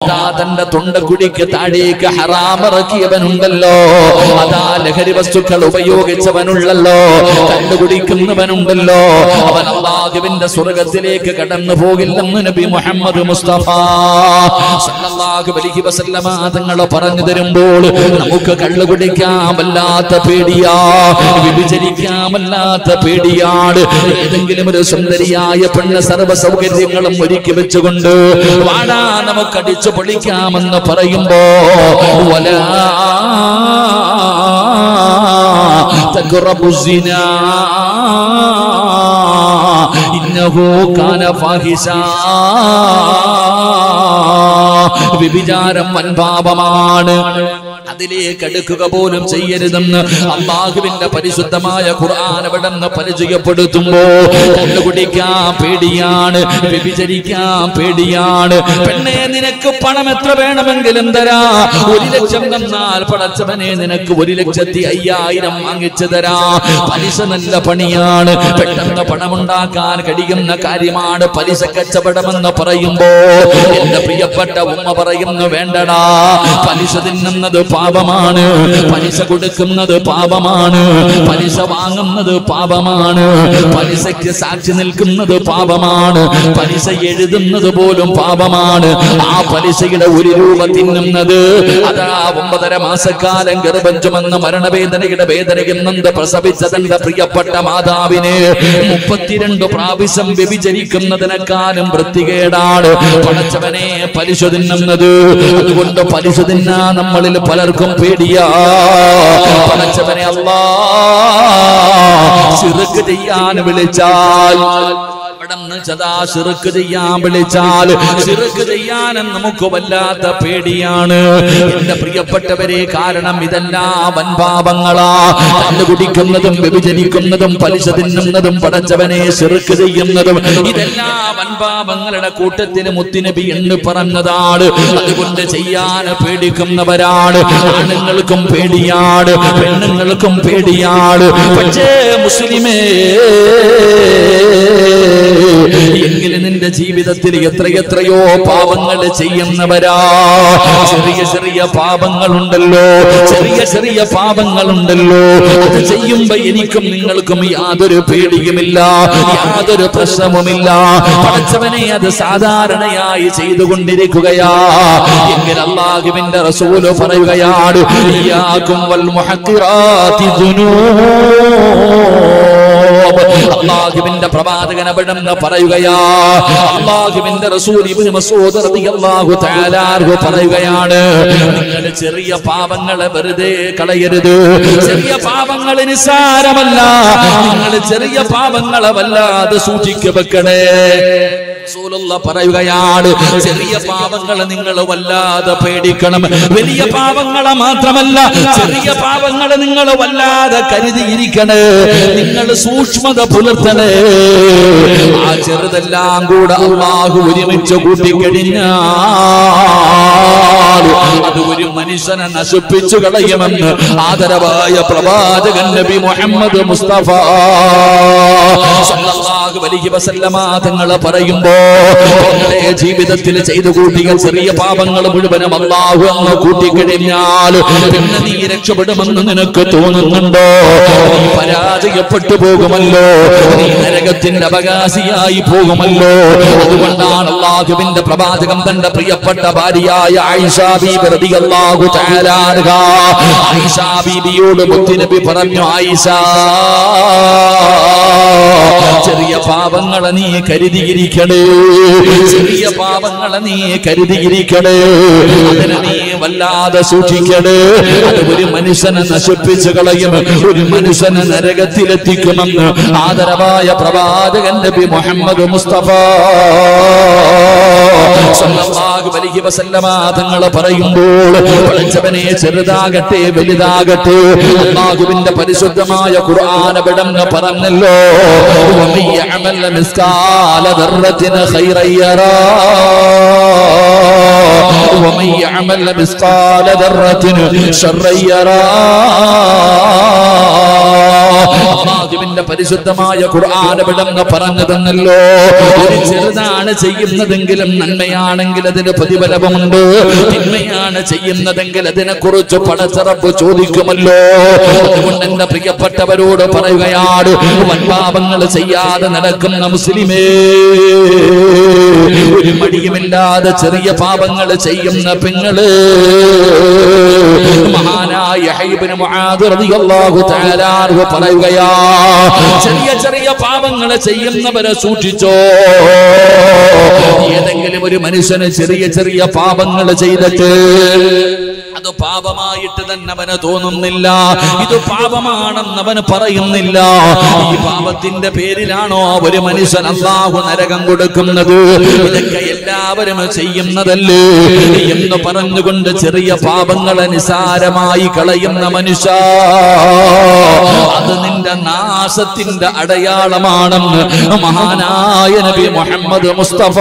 അതാ തന്റെ തൊണ്ടക്കുടിക്ക് താഴേക്ക് ഹറാമിറക്കിയവനുണ്ടല്ലോ അതാ ലഹരി വസ്തുക്കൾ ഉപയോഗിച്ചവനുള്ളല്ലോ കണ്ടു കുടിക്കുന്നവനുണ്ടല്ലോ അവൻ അള്ളാഹുവിന്റെ സ്വർഗത്തിലേക്ക് കടന്നു പോകില്ലെന്ന് നബി മുഹമ്മദ് മുസ്തഫ സല്ലല്ലാഹു അലൈഹി വസല്ലമ തങ്ങൾ പറഞ്ഞു തരുമ്പോൾ നമുക്ക് കള്ളു കുടിക്കാൻ വല്ലാത്ത പേടിയാ വിഭജിക്കാൻ വല്ലാത്ത പേടിയാണ് ഏതെങ്കിലും ഒരു സുന്ദരിയായ പെണ്ണ് സർവ്വ സൗകര്യങ്ങളും ഒരുക്കി വെച്ചുകൊണ്ട് വാടാ നമുക്ക് അടിച്ചു പൊളിക്കാമെന്ന് പറയുമ്പോ വലാ تقربوا الزنا إنه كان فاحشا വ്യഭിചാരം വൻപാപമാണ് അതിലേക്ക് അടുക്കുക പോലും ചെയ്യരുതെന്ന് അള്ളാഹുവിന്റെ പരിശുദ്ധമായ ഖുർആൻ അവിടെ നിന്ന് പരിചയപ്പെടുത്തുമ്പോ കണ്ടുപിടിക്കാൻ പേടിയാണ് വ്യഭിചരിക്കാൻ പേടിയാണ് പെണ്ണെ നിനക്ക് പണം എത്ര വേണമെങ്കിലും തരാ ഒരു ലക്ഷം തന്നാൽ പടച്ചവനെ നിനക്ക് ഒരു ലക്ഷത്തി അയ്യായിരം വാങ്ങിച്ചു തരാ പലിശ നല്ല പണിയാണ് പെട്ടെന്ന് പണമുണ്ടാക്കാൻ കഴിയുന്ന കാര്യമാണ് പലിശ കച്ചവടമെന്ന് പറയുമ്പോ എന്റെ പ്രിയപ്പെട്ട ഉമ്മ പറയുന്നു വേണ്ടടാ പലിശ തിന്നുന്നത് പാപമാണ് പലിശ കൊടുക്കുന്നത് പാപമാണ് പലിശ വാങ്ങുന്നത് പാപമാണ് പലിശയ്ക്ക് സാക്ഷി നിൽക്കുന്നത് പാപമാണ് പലിശ എഴുതുന്നത് പോലും പാപമാണ് ആ പലിശയുടെ ഒരു രൂപ തിന്നുന്നത് അതാ ഒമ്പതര മാസക്കാലം ഗർഭം ചുമന്ന മരണവേദനയുടെ വേദനയിൽ നിന്ന് പ്രസവിച്ച തന്റെ പ്രിയപ്പെട്ട മാതാവിനെ മുപ്പത്തിരണ്ട് പ്രാവശ്യം വ്യഭിചരിക്കുന്നതിനെക്കാളും വൃത്തികേടാണ് പടച്ചവനെ പലിശ തിന്നുന്നത് അതുകൊണ്ട് പലിശ തിന്നാ നമ്മളിൽ പലർക്കും പേടിയാ പടച്ചവനെ അല്ലാ ശിർക്ക് ചെയ്യാൻ വിളിച്ചാൽ അവിടുന്ന് സദാ ശിർക്ക് ചെയ്യാൻ വിളിച്ചാൽ ശിർക്ക് ചെയ്യാനും നമുക്ക് വല്ലാത്ത പേടിയാണ് എന്റെ പ്രിയപ്പെട്ടവരെ കാരണം ഇതെല്ലാം വൻപാപങ്ങളാ കണ്ണു കുടിക്കുന്നതും വ്യഭിചരിക്കുന്നതും പലിശ തിന്നുന്നതും പടച്ചവനെ ശിർക്ക് ചെയ്യുന്നതും ഇതെല്ലാം വൻപാപങ്ങളുടെ കൂട്ടത്തിന് മുത്തുനബി എന്ന് പറഞ്ഞതാണ് അതുകൊണ്ട് ചെയ്യാൻ പേടിക്കുന്നവരാണ് ആണുങ്ങൾക്കും പേടിയാണ് പെണ്ണുങ്ങൾക്കും പേടിയാണ് പക്ഷേ മുസ്ലിമേ എങ്കിലും നിന്റെ ജീവിതത്തിൽ എത്രയെത്രയോ പാപങ്ങൾ ചെയ്യുന്നവരാ ചെറിയ ചെറിയ പാപങ്ങളുണ്ടല്ലോ ചെറിയ ചെറിയ പാപങ്ങളുണ്ടല്ലോ അത് ചെയ്യുമ്പോ എനിക്കും നിങ്ങൾക്കും യാതൊരു പേടിയുമില്ല യാതൊരു പ്രശ്നവുമില്ല പഠിച്ചവനെ അത് സാധാരണയായി ചെയ്തുകൊണ്ടിരിക്കുകയാ എങ്കിൽ അള്ളാഹുവിന്റെ റസൂല് പറയുകയാണ് ഇയ്യാകും വൽ മുഹക്കിറാത്തി ദുനൂബ് അള്ളാഹുവിന്റെ പ്രവാചകൻ അവിടെന്ന് പറയുകയാ അള്ളാഹുവിന്റെ റസൂൽ ഇബ്നു മസ്ഊദ് റളിയല്ലാഹു തആല അൻഹു പറയുകയാണ് നിങ്ങൾ ചെറിയ പാപങ്ങളെ വെറുതെ കളയരുത് ചെറിയ പാപങ്ങൾ നിസ്സാരമല്ല നിങ്ങൾ ചെറിയ പാപങ്ങളെ വല്ലാതെ സൂക്ഷിച്ചു വെക്കണേ റസൂലുള്ള പറയുകയാണ് ചെറിയ പാപങ്ങളെ നിങ്ങൾ വല്ലാതെ പേടിക്കണം വലിയ പാപങ്ങളെ മാത്രമല്ല ചെറിയ പാപങ്ങളെ നിങ്ങൾ വല്ലാതെ കരുതിയിരിക്കണേ നിങ്ങൾ സൂക്ഷ്മത പുലർത്തണേ ആ ചെറുതെല്ലാം കൂടെ അള്ളാഹു ഒരുമിച്ച് കൂട്ടിക്കഴിഞ്ഞാൽ അത് ഒരു മനുഷ്യനെ നശിപ്പിച്ചു കളയുമെന്ന് ആദരവായ പ്രവാചകൻ നബി മുഹമ്മദ് മുസ്തഫ സല്ലല്ലാഹു അലൈഹി വസല്ലമ തങ്ങൾ പറയുമ്പോ നിങ്ങളുടെ ജീവിതത്തിൽ ചെയ്തു കൂട്ടിയ ചെറിയ പാപങ്ങൾ മുഴുവനും അള്ളാഹു അങ്ങ് കൂട്ടിക്കഴിഞ്ഞാൽ പിന്നെ നീ രക്ഷപ്പെടുമെന്ന് നിനക്ക് തോന്നുന്നുണ്ടോ നീ പരാജയപ്പെട്ടു പോകുമല്ലോ നീ നരകത്തിന്റെ അവകാശിയായി പോകുമല്ലോ അതുകൊണ്ടാണ് അള്ളാഹുവിന്റെ പ്രവാചകം തന്റെ പ്രിയപ്പെട്ട ഭാര്യയായ ആയിഷ ബീബി റളിയല്ലാഹു തആല അൻഹ ആയിഷ ബീബിയോട് മുത്തുനബി പറഞ്ഞു ആയിഷ ചെറിയ പാപങ്ങളെ നീ കരുതിയിരിക്കണേ ചെറിയ പാപങ്ങളെ നീ കരുതിയിരിക്കണേ അതിനെ നീ വല്ലാതെ സൂക്ഷിക്കണേ അത് ഒരു മനുഷ്യനെ നശിപ്പിച്ചു കളയും ഒരു മനുഷ്യനെ നരകത്തിലെത്തിക്കുമെന്ന് ആദരവായ പ്രവാചകൻ നബി മുഹമ്മദ് മുസ്തഫ സല്ലല്ലാഹു അലൈഹി വസല്ലമ തങ്ങൾ പറയുമ്പോൾ പഠിച്ചവനെ ചെറുതാകട്ടെ വലുതാകട്ടെ അള്ളാഹുവിന്റെ പരിശുദ്ധമായ ഖുർആൻ അവിടങ്ങ് പറഞ്ഞല്ലോ ومن يعمل مثقال ذرة خيرا يرى ومن يعمل مثقال ذرة شرا يرى അള്ളാഹുവിന്റെ പരിശുദ്ധമായ ഖുർആാനവിടെന്ന് പറഞ്ഞു തന്നല്ലോ ഒരു ചെറുതാണ് ചെയ്യുന്നതെങ്കിലും നന്മയാണെങ്കിൽ അതിന് പ്രതിഫലമുണ്ട് തിന്മയാണ് ചെയ്യുന്നതെങ്കിൽ അതിനെ കുറിച്ച് പടച്ചറപ്പ് ചോദിക്കുമല്ലോ അതുകൊണ്ട് എന്റെ പ്രിയപ്പെട്ടവരോട് പറയുകയാണ് വൻപാപങ്ങൾ ചെയ്യാതെ നടക്കുന്ന മുസ്ലിമേ ഒരു മടിയുമില്ലാതെ ചെറിയ പാപങ്ങൾ ചെയ്യുന്ന പെങ്ങള് മഹാനായ ഹൈബിന് മുആദ് റളിയല്ലാഹു തആല അൻഹു പറയുകയാ ചെറിയ ചെറിയ പാപങ്ങൾ ചെയ്യുന്നവരെ സൂക്ഷിച്ചോ ഏതെങ്കിലും ഒരു മനുഷ്യന് ചെറിയ ചെറിയ പാപങ്ങൾ ചെയ്തിട്ട് അത് പാപമായിട്ട് തന്നെ അവന് തോന്നുന്നില്ല ഇത് പാപമാണെന്ന് അവന് പറയുന്നില്ല ഈ പാപത്തിന്റെ പേരിലാണോ ഒരു മനുഷ്യൻ അള്ളാഹു നരകം കൊടുക്കുന്നത് ഇതൊക്കെ എല്ലാവരും ചെയ്യുന്നതല്ലേ എന്ന് പറഞ്ഞുകൊണ്ട് ചെറിയ പാപങ്ങളെ നിസാരമായി കളയുന്ന മനുഷ്യ അത് നിന്റെ നാശത്തിന്റെ അടയാളമാണെന്ന് മഹാനായ നബി മുഹമ്മദ് മുസ്തഫ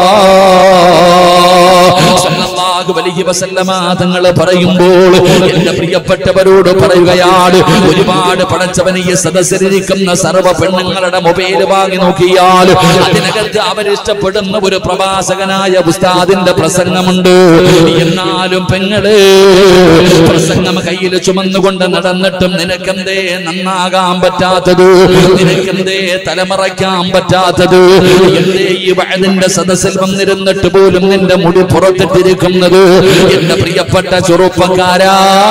സല്ലല്ലാഹു അലൈഹി വസല്ലമ തങ്ങൾ പറയുമ്പോൾ എന്റെ പ്രിയപ്പെട്ടവരോട് പറയുകയാണ് ഒരുപാട് പടച്ചവനെ ഈ സദസ്സിലിരിക്കുന്ന സർവ്വ പെണ്ണുങ്ങളുടെ മൊബൈൽ വാങ്ങി നോക്കിയാൽ അതിനകത്ത് അവരിഷ്ടപ്പെടുന്ന ഒരു പ്രവാസകനായ ഉസ്താദിന്റെ പ്രസംഗമുണ്ട് എന്നാലും പെങ്ങള് പ്രസംഗം കയ്യിൽ ചുമന്നുകൊണ്ട് നടന്നിട്ടും നിനക്കെന്തേ നന്നാകാൻ പറ്റാത്തത് നിനക്കെന്തേ തലമറയ്ക്കാൻ പറ്റാത്തത് എന്തേ ഈ വയതിന്റെ സദസ്സിൽ വന്നിരുന്നിട്ട് പോലും നിന്റെ മുടി പുറത്തിട്ടിരിക്കുന്നത് എന്റെ പ്രിയപ്പെട്ട ചെറുപ്പക്കാരാ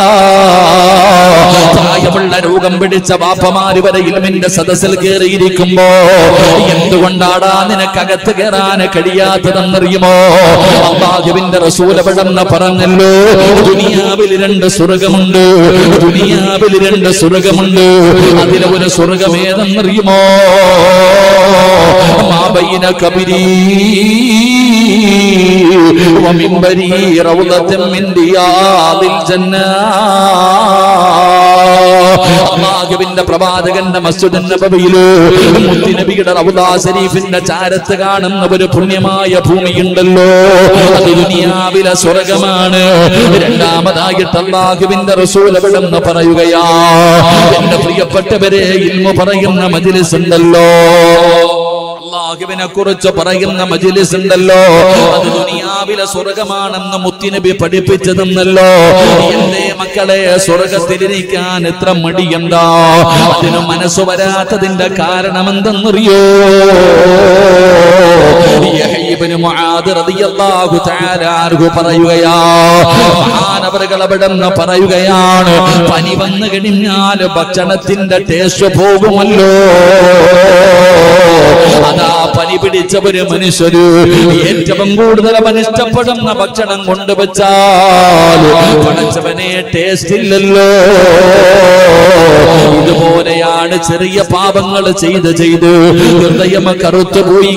പ്രായമുള്ള രോഗം പിടിച്ച വാപ്പമാര് വരെ ഇൽമിന്റെ സദസ്സിൽ കയറിയിരിക്കുമ്പോ എന്തുകൊണ്ടാടാ നിനക്കകത്ത് കയറാൻ കഴിയാത്തതെന്നറിയുമോ അള്ളാഹുവിന്റെ റസൂലപടെന്ന് പറഞ്ഞല്ലോ ദുനിയാവിൽ രണ്ട് സ്വർഗമുണ്ട് ദുനിയാവിൽ രണ്ട് സ്വർഗമുണ്ട് അതിലെ ഒരു സ്വർഗം ഏതെന്നറിയുമോ മാബൈന കബിരീ ومنبري روضة من رياض الجنة അള്ളാഹുവിന്റെ പ്രവാചകന്റെ മസ്ജിദ് നബവിയില് മുത്തുനബിയുടെ റൗദാ ശരീഫിന്റെ ചാരത്ത് കാണുന്ന ഒരു പുണ്യമായ ഭൂമിയുണ്ടല്ലോ അത് ദുനിയാവിലെ സ്വർഗമാണ് രണ്ടാമതായിട്ട് അള്ളാഹുവിന്റെ റസൂൽ എവിടെന്ന് പറയുകയാ എന്റെ പ്രിയപ്പെട്ടവരെ ഇൽമു പറയുന്ന മജിലിസ് ഉണ്ടല്ലോ അള്ളാഹുവിനെ കുറിച്ച് പറയുന്ന മജിലിസ് ഉണ്ടല്ലോ അത് ദുനിയാവിലെ സ്വർഗമാണെന്ന് മുത്തിനബി പഠിപ്പിച്ചതെന്നല്ലോ എന്റെ മക്കളെ സ്വർഗത്തിലിരിക്കാൻ എത്ര മടിയെന്താ അതിന് മനസ്സ് വരാത്തതിന്റെ കാരണം എന്തെന്നറിയോ യഹ്യബ്നു മുആദ് റളിയല്ലാഹു തആല അൻഹു പറയുകയാ മഹാനവറുകൾ അവിടെന്ന് പറയുകയാണ് പനി വന്നു കഴിഞ്ഞാൽ ഭക്ഷണത്തിന്റെ ടേസ്റ്റ് പോകുമല്ലോ അതാ പനി പിടിച്ച ഒരു മനുഷ്യര് ഏറ്റവും കൂടുതൽ അവൻ ഇഷ്ടപ്പെടുന്ന ഭക്ഷണം കൊണ്ടുവച്ചാൽ പടച്ചവനെ ടേസ്റ്റ് ഇല്ലല്ലോ ഇതുപോലെയാണ് ചെറിയ പാപങ്ങൾ ചെയ്ത് ചെയ്ത് ഹൃദയം കറുത്തു പോയി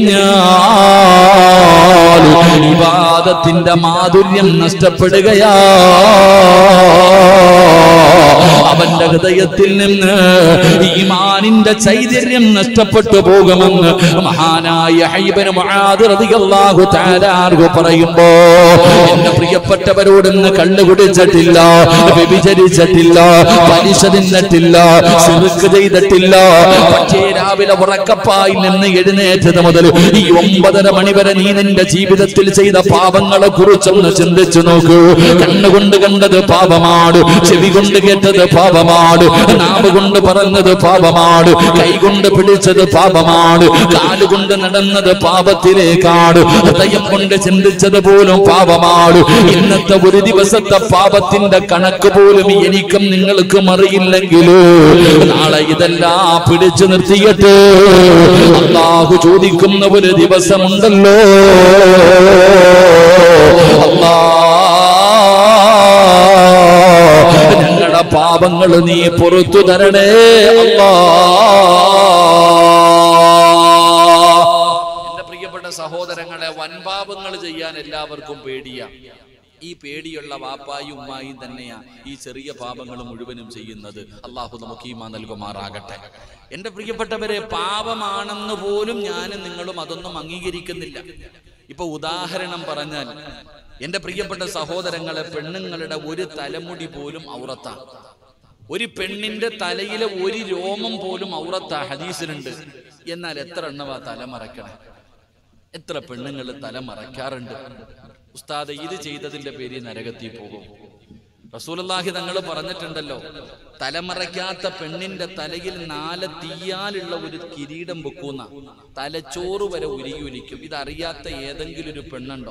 കഴിഞ്ഞാൽ വിവാദത്തിന്റെ മാധുര്യം നഷ്ടപ്പെടുകയാ അവന്റെ ഹൃദയത്തിൽ നിന്ന് ഈമാനിന്റെ ചൈതന്യം നഷ്ടപ്പെട്ടു പോകുമെന്ന് മഹാനായ ഹൈബന് മുആദ് റളിയല്ലാഹു തആല അൻഹു പറയുമ്പോ എന്റെ പ്രിയപ്പെട്ടവരോട് ഇന്ന് കള്ളു കുടിച്ചിട്ടില്ല വ്യഭിചരിച്ചിട്ടില്ല പലിശ തിന്നിട്ടില്ല സിറുക്ക് ചെയ്തിട്ടില്ല പക്ഷേ രാവിലെ ഉറക്കപ്പായി നിന്ന് എഴുന്നേറ്റത് മുതൽ ഈ ഒമ്പതര മണി വരെ നീ നിന്റെ ജീവിതത്തിൽ ചെയ്ത പാപങ്ങളെ കുറിച്ചൊന്ന് ചിന്തിച്ചു നോക്കൂ കണ്ണുകൊണ്ട് കണ്ടത് പാപമാണ് ചെവി കൊണ്ട് കേട്ടത് പാപമാണ് നാവ് കൊണ്ട് പറഞ്ഞത് പാപമാണ് കൈ കൊണ്ട് പിടിച്ചത് പാപമാണ് കാലുകൊണ്ട് നടന്നത് പാപത്തിലേക്കാണ് ഹൃദയം കൊണ്ട് ചിന്തിച്ചത് പോലും പാപമാണ് ഇന്നത്തെ ഒരു ദിവസത്തെ പാപത്തിന്റെ കണക്ക് പോലും എനിക്കും നിങ്ങൾക്കും അറിയില്ലെങ്കിലോ നാളെ ഇതെല്ലാം പിടിച്ചു നിർത്തിയിട്ട് അള്ളാഹു ചോദിക്കുന്ന ഒരു ദിവസമുണ്ടല്ലോ അല്ലാ ഞങ്ങളുടെ പാപങ്ങൾ നീ പുറത്തു തരണേ അല്ലാ എന്റെ പ്രിയപ്പെട്ട സഹോദരങ്ങളെ വൻപാപങ്ങൾ ചെയ്യാൻ എല്ലാവർക്കും പേടിയാ ഈ പേടിയുള്ള വാപ്പായും ഉമ്മായും തന്നെയാ ഈ ചെറിയ പാപങ്ങൾ മുഴുവനും ചെയ്യുന്നത് അള്ളാഹു നമുക്ക് ഈമാ നൽകുമാറാകട്ടെ എന്റെ പ്രിയപ്പെട്ടവരെ പാപമാണെന്ന് പോലും ഞാനും നിങ്ങളും അതൊന്നും അംഗീകരിക്കുന്നില്ല ഇപ്പൊ ഉദാഹരണം പറഞ്ഞാൽ എന്റെ പ്രിയപ്പെട്ട സഹോദരങ്ങളെ പെണ്ണുങ്ങളുടെ ഒരു തലമുടി പോലും ഔറത്താണ് ഒരു പെണ്ണിന്റെ തലയിലെ ഒരു രോമം പോലും ഔറത്ത ഹദീസിലുണ്ട് എന്നാൽ എത്ര എണ്ണവാ തല മറക്കണേ എത്ര പെണ്ണുങ്ങൾ തല മറയ്ക്കാറുണ്ട് ഉസ്താദ് ഇത് ചെയ്തതിന്റെ പേരിൽ നരകത്തിൽ പോകും റസൂലുള്ളാഹി തങ്ങൾ പറഞ്ഞിട്ടുണ്ടല്ലോ തലമറയ്ക്കാത്ത പെണ്ണിന്റെ തലയിൽ നാല് തീയാലുള്ള ഒരു കിരീടം വെക്കുന്ന തലച്ചോറ് വരെ ഉരുകിയൊലിക്കും ഇതറിയാത്ത ഏതെങ്കിലും ഒരു പെണ്ണുണ്ടോ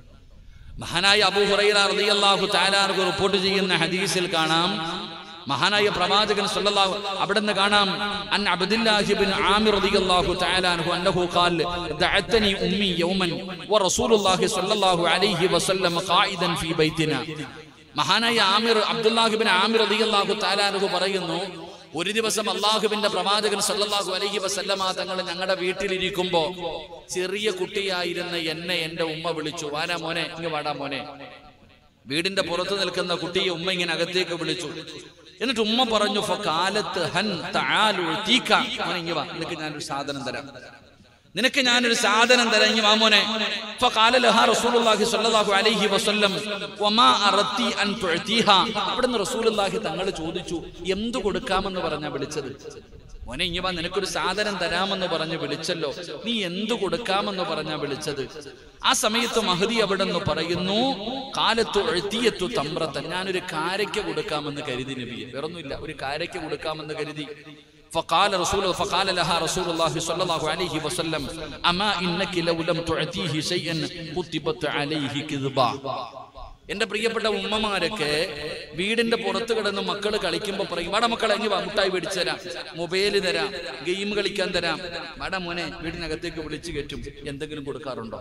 മഹാനായ അബൂ ഹുറൈറ റളിയല്ലാഹു തആലാർക്ക് റിപ്പോർട്ട് ചെയ്യുന്ന ഹദീസിൽ കാണാം മഹാനായ പ്രവാചകൻ സല്ലല്ലാഹു അവിടുന്ന് കാണാം അൻ അബ്ദുല്ലാഹി ബിൻ ആമിർ റളിയല്ലാഹു തആല അൻഹു അന്നഹു ഖാൽ ദഅതനി ഉമ്മി യൗമൻ വറസൂലുള്ളാഹി സല്ലല്ലാഹു അലൈഹി വസല്ലം ഖായിദൻ ഫീ ബൈതിന മഹാനായ ആമിർ അബ്ദുല്ലാഹി ബിൻ ആമിർ റളിയല്ലാഹു തആല അൻഹു പറയുന്നു ഒരു ദിവസം അള്ളാഹുവിന്റെ പ്രവാചകൻ സല്ലല്ലാഹു അലൈഹി വസല്ലമ തങ്ങൾ ഞങ്ങളുടെ വീട്ടിലിരിക്കുമ്പോ ചെറിയ കുട്ടിയായിരുന്ന എന്നെ എന്റെ ഉമ്മ വിളിച്ചു വാനാ മോനെ ഇങ്ങ് വാടാ മോനെ വീടിന്റെ പുറത്ത് നിൽക്കുന്ന കുട്ടിയെ ഉമ്മ ഇങ്ങനെ അകത്തേക്ക് വിളിച്ചു എന്നിട്ട് ഉമ്മ പറഞ്ഞു "ഫ കാലത്ത് ഹൻ തആലു തീക്ക." മോനെ ഇങ്ങ് വാ നിനക്ക് ഞാനൊരു സാധനം തരാം നിനക്ക് ഞാനൊരു സാധനം തരാം ഇങ്ങ് വാ മോനെ ഫ ഖാല ലഹാ റസൂലുള്ളാഹി സ്വല്ലല്ലാഹു അലൈഹി വസല്ലം വമാ അറത്തി അൻ തുഅതീഹ അവിടുന്ന് റസൂലുള്ളാഹി തങ്ങൾ ചോദിച്ചു എന്തു കൊടുക്കാമെന്ന് പറഞ്ഞാ വിളിച്ചത് മോനെ ഇങ്ങ വാ നിനക്കൊരു സാധനം തരാമെന്ന് പറഞ്ഞ് വിളിച്ചല്ലോ നീ എന്തു കൊടുക്കാമെന്ന് പറഞ്ഞാ വിളിച്ചത് ആ സമയത്ത് മഹദി അവിടെ നിന്ന് പറയുന്നു കാലത്തു എഴുത്തിയത്തു തമ്പ്രത്തൻ ഞാനൊരു കാരയ്ക്ക് കൊടുക്കാമെന്ന് കരുതി നബിയെ വേറൊന്നുമില്ല ഒരു കാരയ്ക്ക് കൊടുക്കാമെന്ന് കരുതി فقال رسول فقال لها رسول الله صلى الله عليه وسلم أما إنك لو لم تعطيه شيئا كتبت عليه كذبا എന്റെ പ്രിയപ്പെട്ട ഉമ്മമാരൊക്കെ വീടിന്റെ പുറത്ത് കിടന്ന് മക്കൾ കളിക്കുമ്പോ പറയും വാടാ മക്കളെ ഇങ്ങ് വാ മുട്ടായി മേടിച്ചു തരാം മൊബൈല് തരാം ഗെയിം കളിക്കാൻ തരാം വാടാ മോനെ വീടിനകത്തേക്ക് വിളിച്ചു കയറ്റും എന്തെങ്കിലും കൊടുക്കാറുണ്ടോ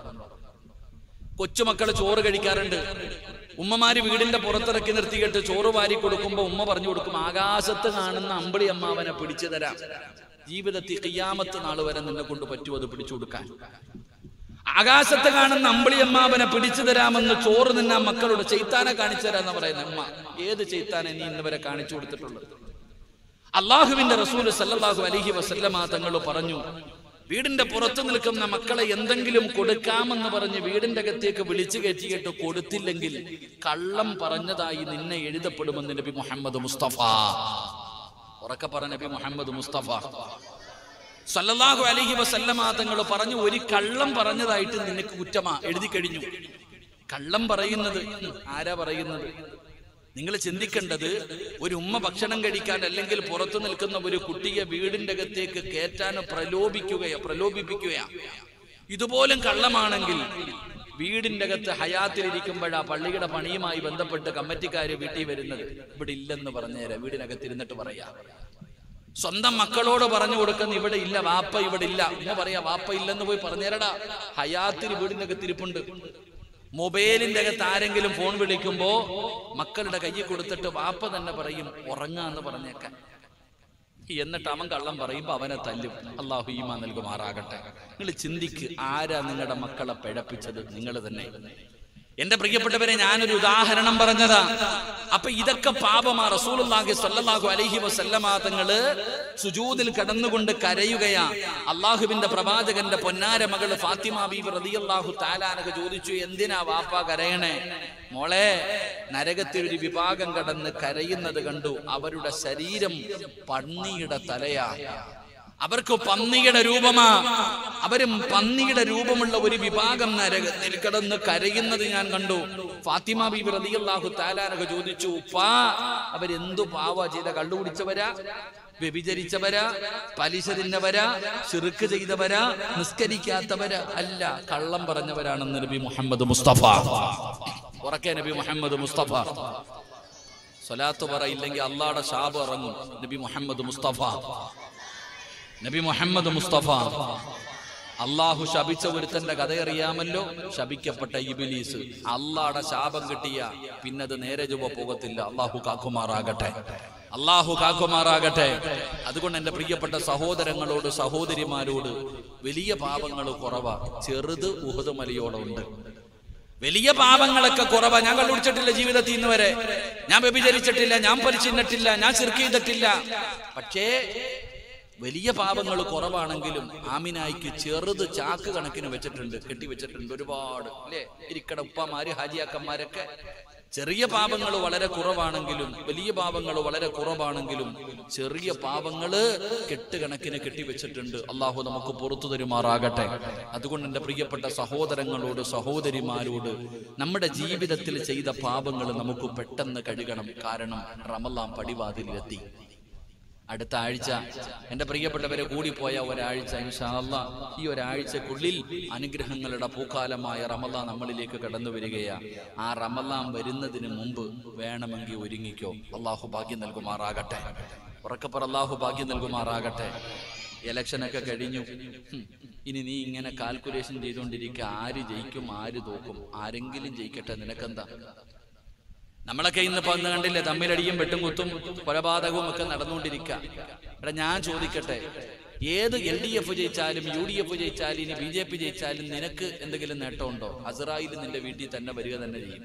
കൊച്ചുമക്കള് ചോറ് കഴിക്കാറുണ്ട് ഉമ്മമാര് വീടിന്റെ പുറത്തിറക്കി നിർത്തിയിട്ട് ചോറ് വാരി കൊടുക്കുമ്പോ ഉമ്മ പറഞ്ഞു കൊടുക്കും ആകാശത്ത് കാണുന്ന അമ്പിളി അമ്മാവനെ പിടിച്ചു തരാം ജീവിതത്തിൽ കയ്യാമത്ത് നാൾ വരെ നിന്നെ കൊണ്ട് പറ്റുമോ അത് പിടിച്ചു കൊടുക്കാൻ ആകാശത്ത് കാണുന്ന അമ്പിളി അമ്മാവനെ പിടിച്ചു തരാമെന്ന് ചോറ് നിന്ന മക്കളോട് ചെയ്ത്താനെ കാണിച്ചു തരാന്ന് പറയുന്ന ഉമ്മ ഏത് ചെയ്ത്താനെ നീ ഇന്ന് വരെ കാണിച്ചു കൊടുത്തിട്ടുള്ളത് അള്ളാഹുവിന്റെ റസൂല് സല്ലല്ലാഹു അലൈഹി വസല്ലമ തങ്ങൾ പറഞ്ഞു വീടിന്റെ പുറത്തു നിൽക്കുന്ന മക്കളെ എന്തെങ്കിലും കൊടുക്കാമെന്ന് പറഞ്ഞ് വീടിന്റെ അകത്തേക്ക് വിളിച്ചു കയറ്റിയിട്ട് കൊടുത്തില്ലെങ്കിൽ കള്ളം പറഞ്ഞതായി നിന്നെ എഴുതപ്പെടുമെന്ന് നബി മുഹമ്മദ് മുസ്തഫ ഉറക്കെ പറ നബി മുഹമ്മദ് മുസ്തഫ സല്ലല്ലാഹു അലൈഹി വസല്ലമ തങ്ങൾ പറഞ്ഞു ഒരു കള്ളം പറഞ്ഞതായിട്ട് നിനക്ക് കുറ്റമാ എഴുതി കഴിഞ്ഞു കള്ളം പറയുന്നത് ഉം, ആരാ പറയുന്നത് നിങ്ങൾ ചിന്തിക്കേണ്ടത് ഒരു ഉമ്മ ഭക്ഷണം കഴിക്കാൻ അല്ലെങ്കിൽ പുറത്തു നിൽക്കുന്ന ഒരു കുട്ടിയെ വീടിന്റെ അകത്തേക്ക് കയറ്റാനോ പ്രലോഭിക്കുകയോ പ്രലോഭിപ്പിക്കുകയാ ഇതുപോലും കള്ളമാണെങ്കിൽ വീടിന്റെ അകത്ത് ഹയാത്തിലിരിക്കുമ്പോഴാ പള്ളിയുടെ പണിയുമായി ബന്ധപ്പെട്ട് കമ്മിറ്റിക്കാര് വീട്ടിൽ വരുന്നത് ഇവിടെ ഇല്ലെന്ന് പറഞ്ഞേരാ വീടിനകത്തിരുന്നിട്ട് പറയാ സ്വന്തം മക്കളോട് പറഞ്ഞു കൊടുക്കുന്ന ഇവിടെ ഇല്ല വാപ്പ ഇവിടെ ഇല്ല ഉമ്മ പറയാ വാപ്പ ഇല്ലെന്ന് പോയി പറഞ്ഞേരടാ ഹയാത്തിന് വീടിന്റെ അകത്ത് ഇരിപ്പുണ്ട് മൊബൈലിന്റെ അകത്ത് ആരെങ്കിലും ഫോൺ വിളിക്കുമ്പോ മക്കളുടെ കയ്യിൽ കൊടുത്തിട്ട് വാപ്പ തന്നെ പറയും ഉറങ്ങാന്ന് പറഞ്ഞേക്കാൻ എന്നിട്ട് അവൻ കള്ളം പറയുമ്പോ അവനെ തല്ലും അള്ളാഹു ഈമാ നൽകുമാറാകട്ടെ നിങ്ങൾ ചിന്തിക്ക് ആരാ നിങ്ങളുടെ മക്കളെ പിഴപ്പിച്ചത് നിങ്ങൾ തന്നെ എന്റെ പ്രിയപ്പെട്ടവരെ ഞാനൊരു ഉദാഹരണം പറഞ്ഞതാ അപ്പൊ ഇതൊക്കെ പാപമാ റസൂലുള്ളാഹി സ്വല്ലല്ലാഹു അലൈഹി വസല്ലമ തങ്ങള് സുജൂദിൽ കടന്നുകൊണ്ട് കരയുകയാ അള്ളാഹുവിന്റെ പ്രവാചകന്റെ പൊന്നാര മകള് ഫാത്തിമ ബീബി റളിയല്ലാഹു തആലാനക ചോദിച്ചു എന്തിനാ വാപ്പ കരയണേ മോളെ നരകത്തിൽ ഒരു വിഭാഗം കടന്ന് കരയുന്നത് കണ്ടു അവരുടെ ശരീരം പന്നിയുടെ തലയാ അവർക്ക് പന്നിയുടെ രൂപമാ അവരും പന്നിയുടെ രൂപമുള്ള ഒരു വിഭാഗം നരകത്തിൽ കിടന്ന് കരയുന്നത് ഞാൻ കണ്ടു ഫാത്തിമ ബീബി റളിയല്ലാഹു താലാനൊക്കെ ചോദിച്ചു ഉപ്പാ അവരെന്തു പാവ ചെയ്ത കള്ളു കുടിച്ചവരാ വ്യഭിചരിച്ചവരാ പലിശ തിന്നവരാ ചെറുക്ക് ചെയ്തവരാ നിസ്കരിക്കാത്തവരാ അല്ല കള്ളം പറഞ്ഞവരാണെന്ന് നബി മുഹമ്മദ് മുസ്തഫ ഉറക്കെ നബി മുഹമ്മദ് മുസ്തഫ സ്വലാത്ത് പറയില്ലെങ്കിൽ അള്ളാടെ ശാപ് ഇറങ്ങും നബി മുഹമ്മദ് മുസ്തഫ നബി മുഹമ്മദ് മുസ്തഫ അള്ളാഹു ശപിച്ച ഒരുത്തന്റെ കഥ അറിയാമല്ലോ ശപിക്കപ്പെട്ട ഇബിലീസ് അള്ളാടെ ശാപം കിട്ടിയ പിന്നത് നേരെ ചൊവ്വ പോകത്തില്ല അള്ളാഹു കാക്കുമാറാകട്ടെ അള്ളാഹു കാക്കുമാറാകട്ടെ അതുകൊണ്ട് എന്റെ പ്രിയപ്പെട്ട സഹോദരങ്ങളോട് സഹോദരിമാരോട് വലിയ പാപങ്ങൾ കുറവാ ചെറുത് ഉഹദ് മലയോളം ഉണ്ട് വലിയ പാപങ്ങളൊക്കെ കുറവാ ഞാൻ കണ്ടുപിടിച്ചിട്ടില്ല ജീവിതത്തിൽ ഇന്ന് വരെ ഞാൻ വ്യഭിചരിച്ചിട്ടില്ല ഞാൻ പരിച്ചിന്നിട്ടില്ല ഞാൻ ചെറുക്ക് ചെയ്തിട്ടില്ല പക്ഷേ വലിയ പാപങ്ങൾ കുറവാണെങ്കിലും ആമിനായിക്ക് ചെറുത് ചാക്ക് കണക്കിന് വെച്ചിട്ടുണ്ട് കെട്ടി വെച്ചിട്ടുണ്ട് ഒരുപാട് അല്ലേ ഇരിക്കട ഉപ്പമാര് ഹാജിയാക്കന്മാരൊക്കെ ചെറിയ പാപങ്ങൾ വളരെ കുറവാണെങ്കിലും വലിയ പാപങ്ങൾ വളരെ കുറവാണെങ്കിലും ചെറിയ പാപങ്ങള് കെട്ടുകണക്കിന് കെട്ടിവെച്ചിട്ടുണ്ട് അള്ളാഹു നമുക്ക് പുറത്തു തരുമാറാകട്ടെ അതുകൊണ്ട് എൻ്റെ പ്രിയപ്പെട്ട സഹോദരങ്ങളോട് സഹോദരിമാരോട് നമ്മുടെ ജീവിതത്തിൽ ചെയ്ത പാപങ്ങൾ നമുക്ക് പെട്ടെന്ന് കഴുകണം കാരണം റമലാം പടിവാതിലെത്തി അടുത്ത ആഴ്ച എൻ്റെ പ്രിയപ്പെട്ടവരെ കൂടിപ്പോയ ഒരാഴ്ച ഇൻഷാല്ല ഈ ഒരാഴ്ചക്കുള്ളിൽ അനുഗ്രഹങ്ങളുടെ പൂക്കാലമായ റമലാൻ നമ്മളിലേക്ക് കടന്നു വരികയാ ആ റമലാൻ വരുന്നതിന് മുമ്പ് വേണമെങ്കിൽ ഒരുങ്ങിക്കോ അള്ളാഹു ഭാഗ്യം നൽകുമാറാകട്ടെ ഉറക്കപ്പുറ അള്ളാഹു ഭാഗ്യം നൽകുമാറാകട്ടെ ഇലക്ഷനൊക്കെ കഴിഞ്ഞു ഹും. ഇനി നീ ഇങ്ങനെ കാൽക്കുലേഷൻ ചെയ്തുകൊണ്ടിരിക്കുക ആര് ജയിക്കും ആര് തോക്കും ആരെങ്കിലും ജയിക്കട്ടെ നിനക്കെന്താ നമ്മളൊക്കെ ഇന്ന് ഇന്ന് കണ്ടില്ലേ തമ്മിലടിയും വെട്ടും കുത്തും കൊലപാതകവും ഒക്കെ നടന്നുകൊണ്ടിരിക്കുക എടാ ഞാൻ ചോദിക്കട്ടെ ഏത് എൽ ഡി എഫ് ജയിച്ചാലും യു ഡി എഫ് ജയിച്ചാലും ഇനി ബി ജെ പി ജയിച്ചാലും നിനക്ക് എന്തെങ്കിലും നേട്ടമുണ്ടോ അസറായിൽ നിന്റെ വീട്ടിൽ തന്നെ വരിക തന്നെ ചെയ്യും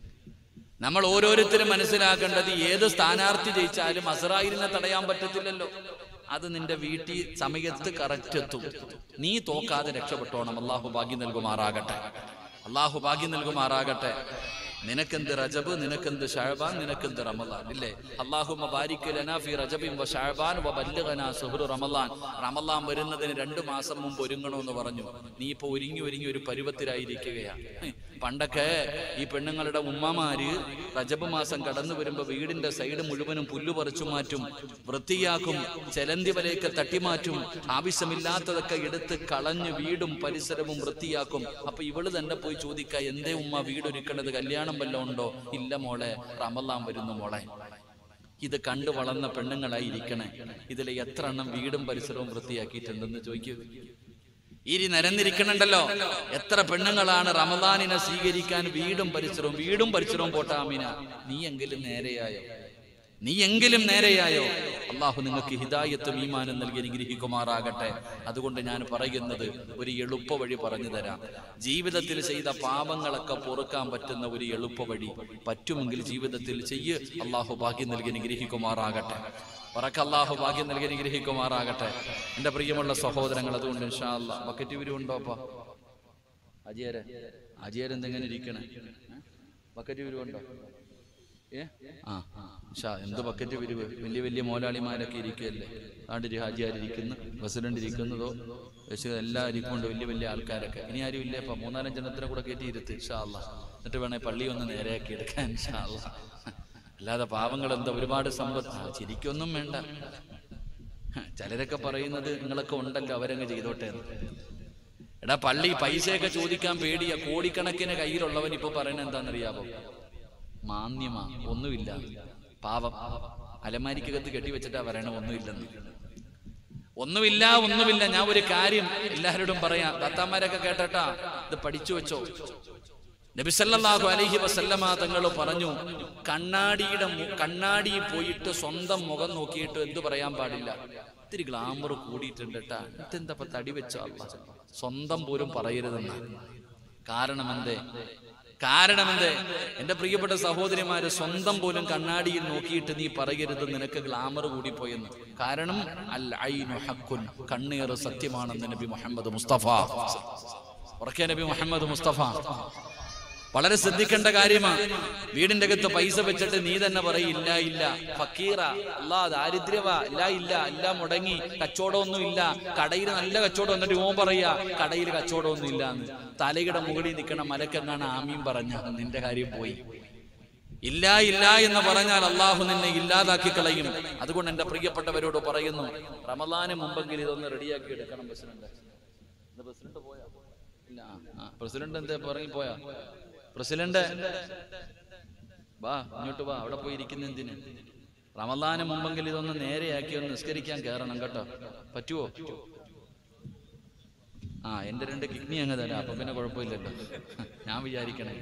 നമ്മൾ ഓരോരുത്തരും മനസ്സിലാക്കേണ്ടത് ഏത് സ്ഥാനാർത്ഥി ജയിച്ചാലും അസറായിലിനെ തടയാൻ പറ്റത്തില്ലല്ലോ അത് നിന്റെ വീട്ടിൽ സമയത്ത് കറക്റ്റ് എത്തും നീ തോക്കാതെ രക്ഷപ്പെട്ടോണം അള്ളാഹു ഭാഗ്യം നൽകുമാറാകട്ടെ അള്ളാഹു ഭാഗ്യം നൽകുമാറാകട്ടെ നിനക്കെന്ത് റജബ് നിനക്കെന്ത് ഷഴബാൻ നിനക്കെന്ത് റമലാൻ ഇല്ലേ അള്ളാഹുമ്മ ബാരിക് ലനാ ഫി റജബിൻ വ ഷഅബാൻ വ ബല്ലിഗനാ സുഹ്റു റമലാൻ റമലാൻ വരുന്നതിന് രണ്ട് മാസം മുമ്പ് ഒരുങ്ങണമെന്ന് പറഞ്ഞു നീ ഇപ്പൊ ഒരുങ്ങി ഒരുങ്ങി ഒരു പരുവത്തിലായിരിക്കുകയാ പണ്ടൊക്കെ ഈ പെണ്ണുങ്ങളുടെ ഉമ്മമാര് റജബ് മാസം കടന്നു വരുമ്പോ വീടിന്റെ സൈഡ് മുഴുവനും പുല്ലു പറിച്ചു മാറ്റും വൃത്തിയാക്കും ചെലന്തി വലയൊക്കെ തട്ടിമാറ്റും ആവശ്യമില്ലാത്തതൊക്കെ എടുത്ത് കളഞ്ഞ് വീടും പരിസരവും വൃത്തിയാക്കും അപ്പൊ ഇവള് തന്നെ പോയി ചോദിക്ക എന്തേ ഉമ്മ വീടൊരുക്കണത് കല്യാണം വല്ലതും ഉണ്ടോ ഇല്ല മോളെ റമലാൻ വരുന്നു മോളെ ഇത് കണ്ടു വളർന്ന പെണ്ണുങ്ങളായി ഇരിക്കണേ ഇതിലെ എത്ര എണ്ണം വീടും പരിസരവും വൃത്തിയാക്കിയിട്ടുണ്ടെന്ന് ചോദിക്കൂ ഇരി നിരന്നിരിക്കണുണ്ടല്ലോ എത്ര പെണ്ണുങ്ങളാണ് റമദാനിനെ സ്വീകരിക്കാൻ വീടും പരിസരവും വീടും പരിസരവും പോട്ടാമിന നീ എങ്കിലും നേരെയായോ നീ എങ്കിലും നേരെയായോ അള്ളാഹു നിങ്ങൾക്ക് ഹിദായത്തും ഈമാനും നൽകി അനുഗ്രഹിക്കുമാറാകട്ടെ അതുകൊണ്ട് ഞാൻ പറയുന്നത് ഒരു എളുപ്പ വഴി പറഞ്ഞു തരാം ജീവിതത്തിൽ ചെയ്ത പാപങ്ങളൊക്കെ പൊറുക്കാൻ പറ്റുന്ന ഒരു എളുപ്പ വഴി പറ്റുമെങ്കിൽ ജീവിതത്തിൽ ചെയ്യ് അള്ളാഹു ഭാഗ്യം നൽകി അനുഗ്രഹിക്കുമാറാകട്ടെ പറക്ക അള്ളാഹു ഭാഗ്യം നൽകി അനുഗ്രഹിക്കുമാറാകട്ടെ എൻ്റെ പ്രിയമുള്ള സഹോദരങ്ങൾ അതുകൊണ്ട് ഇൻഷാ അല്ലാ ബക്കറ്റ് വിരുണ്ടോ അപ്പ അജിയരെ അജിയരെന്തെങ്ങനെ ഇരിക്കണേ ബക്കറ്റ് വിരുവുണ്ടോ ഏ ആ ഷാ എന്ത് ബക്കറ്റ് പിരിവ് വലിയ വലിയ മോലാളിമാരൊക്കെ ഇരിക്കുകയല്ലേ ആണ്ടിരി ഹാജിയാരിയ്ക്കുന്നു പ്രസിഡന്റ് ഇരിക്കുന്നതോ പക്ഷേ എല്ലാ ഇരിപ്പുണ്ട് വലിയ വലിയ ആൾക്കാരൊക്കെ ഇനി ആരും ഇല്ലേ അപ്പൊ മൂന്നാലഞ്ചെണ്ണത്തിനെ കൂടെ കയറ്റി ഇരുത്ത് ഷാ അല്ലാ എന്നിട്ട് വേണേ പള്ളി ഒന്ന് നേരെയാക്കി എടുക്കാൻ ഷാ അല്ലാ അല്ലാതെ പാവങ്ങൾ എന്താ ഒരുപാട് സമ്പത്ത് ആ, ചിരിക്കൊന്നും വേണ്ട ചിലരൊക്കെ പറയുന്നത് നിങ്ങളൊക്കെ ഉണ്ടല്ലോ അവരങ്ങ് ചെയ്തോട്ടെ എന്ന്. എടാ പള്ളി പൈസയൊക്കെ ചോദിക്കാൻ പേടിയാ കോടിക്കണക്കിന് കയ്യിലുള്ളവൻ ഇപ്പൊ പറയുന്നത് എന്താണെന്നറിയാവോ മാന്യമാ ഒന്നുമില്ല പാവം അലമാരിക്കകത്ത് കെട്ടിവെച്ചിട്ടാ പറയണ ഒന്നുമില്ലെന്ന് ഒന്നുമില്ല ഒന്നുമില്ല ഞാൻ ഒരു കാര്യം എല്ലാവരോടും പറയാം ദത്താന്മാരൊക്കെ കേട്ടട്ടാ ഇത് പഠിച്ചു വെച്ചോ നബിസല്ലാഹു അലൈഹി വസല്ലമ തങ്ങൾ പറഞ്ഞു കണ്ണാടിയുടെ മു- കണ്ണാടിയിൽ പോയിട്ട് സ്വന്തം മുഖം നോക്കിയിട്ട് എന്തു പറയാൻ പാടില്ല ഇത്തിരി ഗ്ലാമർ കൂടിയിട്ടുണ്ട് കേട്ടാ ഇതെന്താ ഇപ്പൊ തടി വെച്ചോ അല്ല സ്വന്തം പോലും പറയരുതെന്ന കാരണം എന്തേ കാരണമെന്തേ എന്റെ പ്രിയപ്പെട്ട സഹോദരിമാര് സ്വന്തം പോലും കണ്ണാടിയിൽ നോക്കിയിട്ട് നീ പറയരുത് നിനക്ക് ഗ്ലാമർ കൂടിപ്പോയെന്ന് കാരണം അൽ ഐനു ഹക്കുൻ കണ്ണീർ സത്യമാണെന്ന് നബി മുഹമ്മദ് മുസ്തഫ ഉറക്കെ നബി മുഹമ്മദ് മുസ്തഫ വളരെ ശ്രദ്ധിക്കേണ്ട കാര്യമാണ് വീടിന്റെ അകത്ത് പൈസ വെച്ചിട്ട് നീ തന്നെ പറയും ഇല്ല ഇല്ല ഫക്കീറ അല്ലാ ദാരിദ്ര്യവാ ഇല്ല ഇല്ല ഇല്ല മുടങ്ങി കച്ചവടമൊന്നും ഇല്ല കടയിൽ നല്ല കച്ചവടം എന്നിട്ട് ഓൻ പറയാ കടയിൽ കച്ചവടമൊന്നും ഇല്ല എന്ന് തലയുടെ മുകളിൽ നിൽക്കണ മലക്കെന്നാണ് ആമീൻ പറഞ്ഞ നിന്റെ കാര്യം പോയി ഇല്ല ഇല്ല എന്ന് പറഞ്ഞാൽ അള്ളാഹു നിന്നെ ഇല്ലാതാക്കി കളയും അതുകൊണ്ട് എന്റെ പ്രിയപ്പെട്ടവരോട് പറയുന്നു റമദാന് മുമ്പെങ്കിൽ ഇതൊന്ന് റെഡിയാക്കി എടുക്കണം പ്രസിഡന്റ് ഇത് പ്രസിഡന്റ് പോയാ ഇല്ല ആ, ആ പ്രസിഡന്റ് എന്താ പറങ്ങി പോയാ പ്രസിഡന്റ് വാ ഇങ്ങോട്ട് വാ അവിടെ പോയി ഇരിക്കുന്ന എന്തിന് റമദാന് മുമ്പെങ്കിൽ ഇതൊന്ന് നേരെയാക്കി ഒന്ന് നിസ്കരിക്കാൻ കയറണം കേട്ടോ പറ്റുവോ ആ എന്റെ രണ്ട് കിഡ്നി അങ്ങ് തരാം അപ്പൊ പിന്നെ കുഴപ്പമില്ലല്ലോ ഞാൻ വിചാരിക്കണേ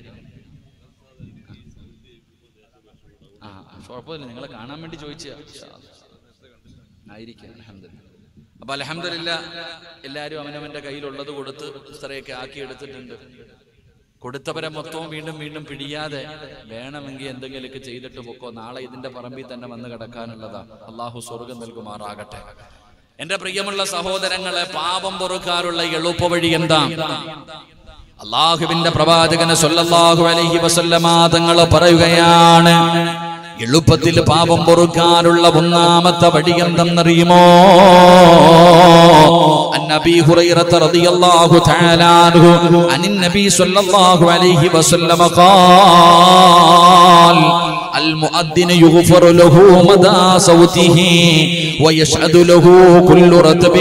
ആ ആ, കുഴപ്പമില്ല നിങ്ങളെ കാണാൻ വേണ്ടി ചോദിച്ചാ ആയിരിക്കാം അലഹമില്ല അപ്പൊ അലഹമില്ല എല്ലാരും അവനവന്റെ കയ്യിലുള്ളത് കൊടുത്ത് ഇത്രയൊക്കെ ആക്കി എടുത്തിട്ടുണ്ട് കൊടുത്തവരെ മൊത്തവും വീണ്ടും വീണ്ടും പിടിയാതെ വേണമെങ്കിൽ എന്തെങ്കിലുമൊക്കെ ചെയ്തിട്ട് പൊക്കോ നാളെ ഇതിന്റെ പറമ്പിൽ തന്നെ വന്ന് കിടക്കാനുള്ളതാ അള്ളാഹു സ്വർഗം നൽകുമാറാകട്ടെ എന്റെ പ്രിയമുള്ള സഹോദരങ്ങളെ പാപം പൊറുക്കാറുള്ള എളുപ്പവഴി എന്താ അള്ളാഹുവിന്റെ പ്രവാചകന് സല്ലല്ലാഹു അലൈഹി വസല്ലമ തങ്ങൾ പറയുകയാണ് എളുപ്പത്തിൽ പാപം പൊറുക്കാനുള്ള ഒന്നാമത്തെ വഴി എന്തെന്നറിയുമോ النبي هريرة رضي الله تعالى عنه عن النبي صلى الله عليه وسلم قال المؤذن يغفر له مدى صوته ويشهد له كل رتب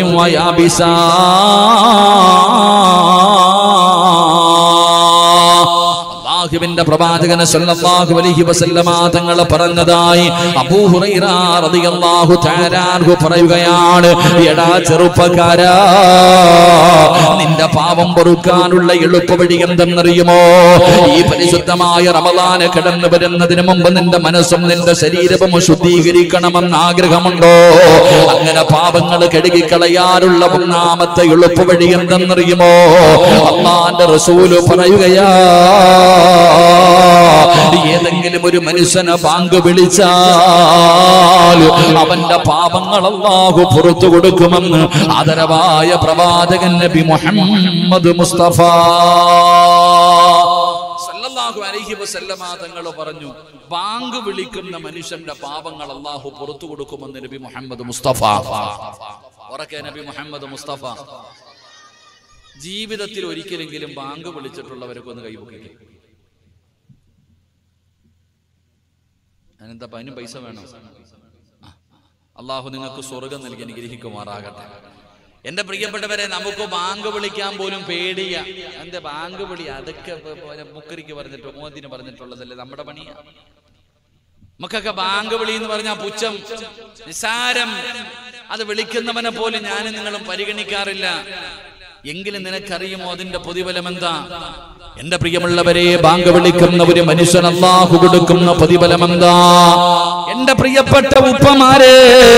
ويابسا അള്ളാഹുവിന്റെ പ്രവാചകന് സല്ലല്ലാഹു അലൈഹി വസല്ലമ തങ്ങൾ പറഞ്ഞതായി അബൂ ഹുറൈറ റളിയല്ലാഹു തആല അൻഹു പറയുകയാണ് എടാ ചെറുപ്പക്കാരാ നിന്റെ പാപം പൊറുക്കാനുള്ള എളുപ്പവഴി എന്തെന്നറിയുമോ ഈ പരിശുദ്ധമായ റമദാന് കടന്നു വരുന്നതിന് മുമ്പ് നിന്റെ മനസ്സും നിന്റെ ശരീരവും ശുദ്ധീകരിക്കണമെന്ന് ആഗ്രഹമുണ്ടോ അങ്ങനെ പാപങ്ങൾ കഴുകിക്കളയാനുള്ള ഒന്നാമത്തെ എളുപ്പവഴി എന്തെന്നറിയുമോ അള്ളാന്റെ റസൂല് പറയുകയാ ഏതെങ്കിലും ഒരു മനുഷ്യന് ബാങ്ക് വിളിച്ചാൽ അവന്റെ പാപങ്ങൾ അള്ളാഹു പുറത്തു കൊടുക്കുമെന്ന് ആദരവായ പ്രവാചകൻ നബി മുഹമ്മദ് മുസ്തഫ സല്ലല്ലാഹു അലൈഹി വസല്ലമ തങ്ങൾ പറഞ്ഞു ബാങ്ക് വിളിക്കുന്ന മനുഷ്യന്റെ പാപങ്ങൾ അള്ളാഹു പുറത്തു കൊടുക്കുമെന്ന് നബി മുഹമ്മദ് മുസ്തഫ ഉറക്കെ നബി മുഹമ്മദ് മുസ്തഫ ജീവിതത്തിൽ ഒരിക്കലെങ്കിലും ബാങ്ക് വിളിച്ചിട്ടുള്ളവരൊക്കെ ഒന്ന് കൈവക്കിക്കും അതിനെന്താ അതിനും പൈസ വേണം ആ. അള്ളാഹു നിങ്ങൾക്ക് സ്വർഗം നൽകി അനുഗ്രഹിക്കുമാറാകട്ടെ എന്റെ പ്രിയപ്പെട്ടവരെ നമുക്ക് ബാങ്ക് വിളിക്കാൻ പോലും പേടിയ എന്റെ ബാങ്ക് വിളി അതൊക്കെ ഇപ്പൊ പോലെ മുക്കരിക്ക് പറഞ്ഞിട്ടോ മോദിന് പറഞ്ഞിട്ടുള്ളതല്ലേ നമ്മുടെ പണിയാ നമുക്കൊക്കെ ബാങ്ക് വിളി എന്ന് പറഞ്ഞാൽ പുച്ഛം നിസാരം അത് വിളിക്കുന്നവനെ പോലും ഞാനും നിങ്ങളും പരിഗണിക്കാറില്ല എങ്കിലും നിനക്കറിയുമോ അതിന്റെ പ്രതിഫലം എന്താ എന്റെ പ്രിയമുള്ളവരെ ബാങ്ക് വിളിക്കുന്ന ഒരു മനുഷ്യൻ അള്ളാഹു കൊടുക്കുന്ന പ്രതിഫലം എന്താ എന്റെ പ്രിയപ്പെട്ട ഉപ്പമാരെ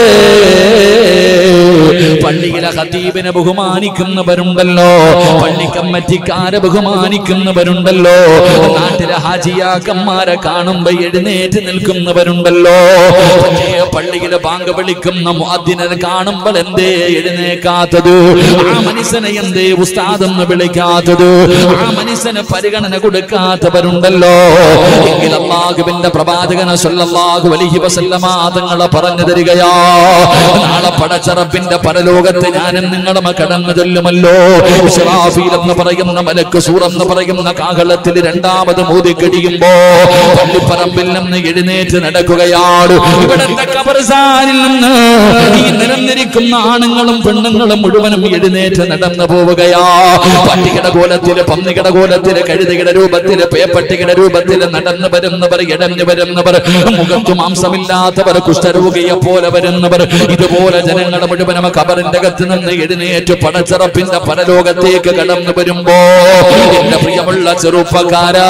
പള്ളിയിലെ ഹതീബിനെ ബഹുമാനിക്കുന്നവരുണ്ടല്ലോ പള്ളി കമ്മറ്റിക്കാരെ ബഹുമാനിക്കുന്നവരുണ്ടല്ലോ നാട്ടിലെ ഹാജിയാക്കന്മാരെ കാണുമ്പോ എഴുന്നേറ്റ് നിൽക്കുന്നവരുണ്ടല്ലോ പക്ഷേ പള്ളിയിലെ ബാങ്ക് വിളിക്കുന്ന മുഅദ്ദിനെ കാണുമ്പോൾ എന്തേ എഴുന്നേക്കാത്തത് ആ മനുഷ്യനെ എന്തേ ഉസ്താദെന്ന് വിളിക്കാത്തത് ആ മനുഷ്യന് പരിഗണന കൊടുക്കാത്തവരുണ്ടല്ലോ എങ്കിൽ അള്ളാഹുവിന്റെ പ്രവാചകന സല്ലല്ലാഹു അലൈഹി വസല്ലമ തങ്ങളെ പറഞ്ഞു തരികയാ നാളെ പടച്ചറപ്പിന്റെ പരലോകത്ത് ഞാനും നിങ്ങളും കടന്നു ചെല്ലുമല്ലോ ഇസ്രാഫീൽ എന്ന് പറയുന്ന മലക്ക് സൂർ എന്ന് പറയുന്ന കാഹളത്തിൽ രണ്ടാമത് മോദിക്കടിയുമ്പോ പള്ളിപ്പറമ്പിൽ നിന്ന് എഴുന്നേറ്റ് നടക്കുകയാണ് ഇവിടത്തെ കബർസാനിൽ നിന്ന് ഈ നിരന്നിരിക്കുന്ന ആണുങ്ങളും പെണ്ണുങ്ങളും മുഴുവനും എഴുന്നേറ്റ് നടന്നു പോവുകയാ പട്ടികയുടെ കോലത്തില് പന്നികയുടെ കോലത്തില് കഴുതയുടെ രൂപത്തില് പേപ്പട്ടികയുടെ രൂപത്തില് നടന്നു വരുന്നവർ ഇടഞ്ഞു വരുന്നവർ മുഖത്തു മാംസമില്ലാത്തവർ കുഷ്ഠരോഗിയെ പോലെ വരുന്നവർ ഇതുപോലെ ജനങ്ങളുടെ മുഴുവനും കബറിന്റെ അകത്ത് നിന്ന് എഴുന്നേറ്റ് പടച്ചിറപ്പിന്റെ പരലോകത്തേക്ക് കടന്നു വരുമ്പോ എന്റെ പ്രിയമുള്ള ചെറുപ്പക്കാരാ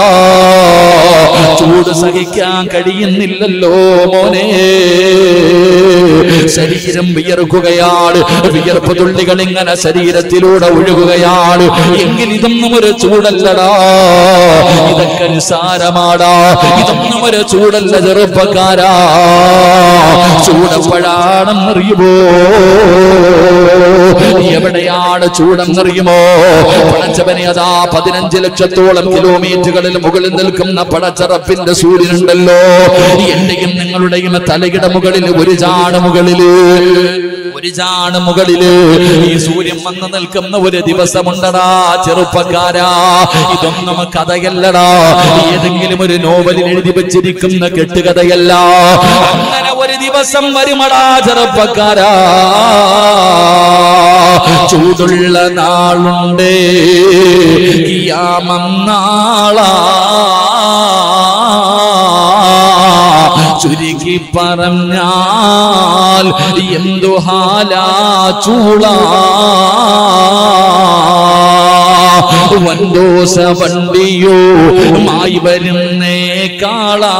ചൂട് സഹിക്കാൻ കഴിയുന്നില്ലല്ലോ മോനെ ശരീരം വിയർക്കുകയാണ് വിയർപ്പ് തുള്ളികൾ ഇങ്ങനെ ശരീരത്തിലൂടെ ഒഴുകുകയാണ് എങ്കിൽ ഇതൊന്നും ഒരു ചൂടല്ലടാ ഇതൊക്കെ നിസാരമാടാ ഇതൊന്നും ഒരു ചൂടല്ല ചെറുപ്പക്കാരാ ചൂടപ്പോഴാണെന്നറിയുമോ എവിടെയാണ് ചൂടെന്നറിയുമോ പടച്ചവനെ അതാ പതിനഞ്ച് ലക്ഷത്തോളം കിലോമീറ്ററുകളിൽ മുകളിൽ നിൽക്കുന്ന പടച്ചറപ്പിന്റെ സൂര്യനുണ്ടല്ലോ എന്റെയും നിങ്ങളുടെയും തലയുടെ മുകളിൽ ഒരു ചാണ് മുകളില് ഒരു ചാണ് മുകളില് ഈ സൂര്യൻ വന്ന് നിൽക്കുന്ന ഒരു ദിവസമുണ്ടടാ ചെറുപ്പക്കാരാ ഇതൊന്നും കഥയല്ലടാ ഏതെങ്കിലും ഒരു നോവലിൽ എഴുതി വെച്ചിരിക്കുന്ന കെട്ടുകഥയല്ല അങ്ങനെ ഒരു ദിവസം വരുമടാ ചെറുപ്പക്കാരാ ചൂടുള്ള നാളുണ്ട് കിയാമം നാളാ ചുരുക്കി പറഞ്ഞാൽ എന്തു ഹാലാ ചൂള വൻദോസ വണ്ടിയോ മായി വരുന്നേ കാളാ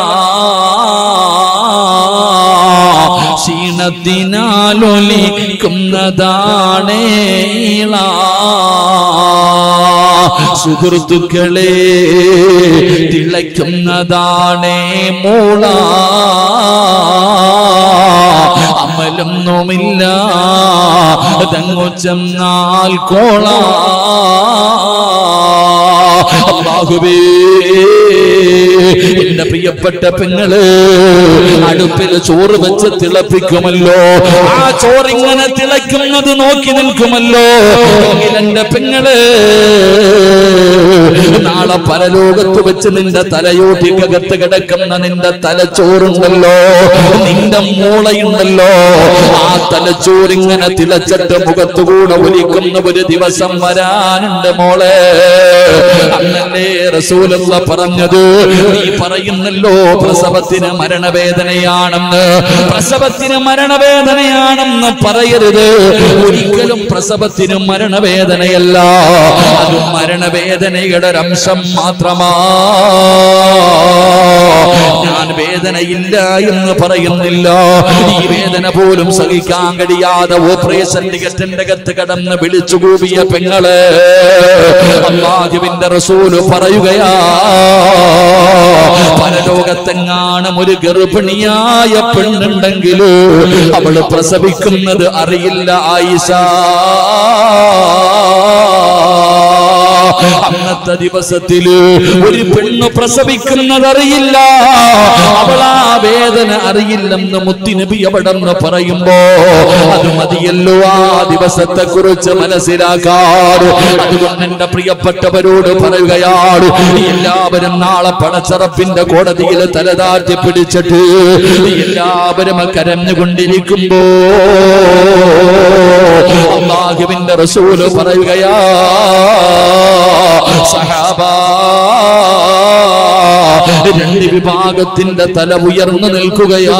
ക്ഷീണത്തിനാലൊലിക്കുന്നതാണേള സുഹൃത്തുക്കളെ തിളയ്ക്കുന്നതാണേ മൂള അമലൊന്നുമില്ല തങ്ങു ചെന്നാൽ കോള അല്ലാഹുവേ എന്റെ പ്രിയപ്പെട്ട പെങ്ങള് അടുപ്പിൽ ചോറ് വെച്ച് തിളപ്പിക്കുമല്ലോ ആ ചോറിങ്ങനെ തിളയ്ക്കുന്നത് നോക്കി നിൽക്കുമല്ലോ എങ്കിൽ എന്റെ പെങ്ങള് നാളെ പരലോകത്ത് വെച്ച് നിന്റെ തലയോട്ടിക്കകത്ത് കിടക്കുന്ന നിന്റെ തലച്ചോറുണ്ടല്ലോ നിന്റെ മൂളയുണ്ടല്ലോ ആ തലച്ചോറിങ്ങനെ തിളച്ചിട്ട് മുഖത്തുകൂടെ ഒലിക്കുന്ന ഒരു ദിവസം വരാനുണ്ട് മോളെ അന്നല്ലേ റസൂലുള്ള പറഞ്ഞത് നീ പറയുന്നല്ലോ പ്രസവത്തിന് മരണവേദനയാണെന്ന് പ്രസവത്തിന് മരണവേദനയാണെന്ന് പറയരുത് ഒരിക്കലും പ്രസവത്തിന് മരണവേദനയല്ല അത് മരണവേദനയുടെ ഒരു അംശം മാത്രമാ ഞാൻ വേദനയില്ല എന്ന് പറയുന്നില്ല ഈ വേദന പോലും സഹിക്കാൻ കഴിയാതെ ഓപ്പറേഷൻ ടിക്കറ്റിന്റെ അകത്ത് കടന്ന് വിളിച്ചു കൂവിയ പെങ്ങള് അള്ളാഹുവിന്റെ റസൂല് പറയുകയാ പരലോകത്തെങ്ങാനും ഒരു ഗർഭിണിയായ പെണ്ണുണ്ടെങ്കിൽ അവള് പ്രസവിക്കുന്നത് അറിയില്ല ആയിഷ അന്നത്തെ ദിവസത്തില് ഒരു പെണ്ണ് പ്രസവിക്കുന്നതറിയില്ല അവൾ ആ വേദന അറിയില്ലെന്ന് മുത്തിനബി അവിടെന്ന് പറയുമ്പോ അത് മതിയല്ലോ ആ ദിവസത്തെ കുറിച്ച് മനസ്സിലാക്കാറ് അതുകൊണ്ട് എന്റെ പ്രിയപ്പെട്ടവരോട് പറയുകയാണ് എല്ലാവരും നാളെ പടച്ചറപ്പിന്റെ കോടതിയിൽ തലതാഴ്ത്തി പിടിച്ചിട്ട് എല്ലാവരും കരഞ്ഞുകൊണ്ടിരിക്കുമ്പോ അള്ളാഹുവിന്റെ റസൂല് പറയുകയാ സഹാബാ രണ്ട് വിഭാഗത്തിന്റെ തല ഉയർന്നു നിൽക്കുകയാ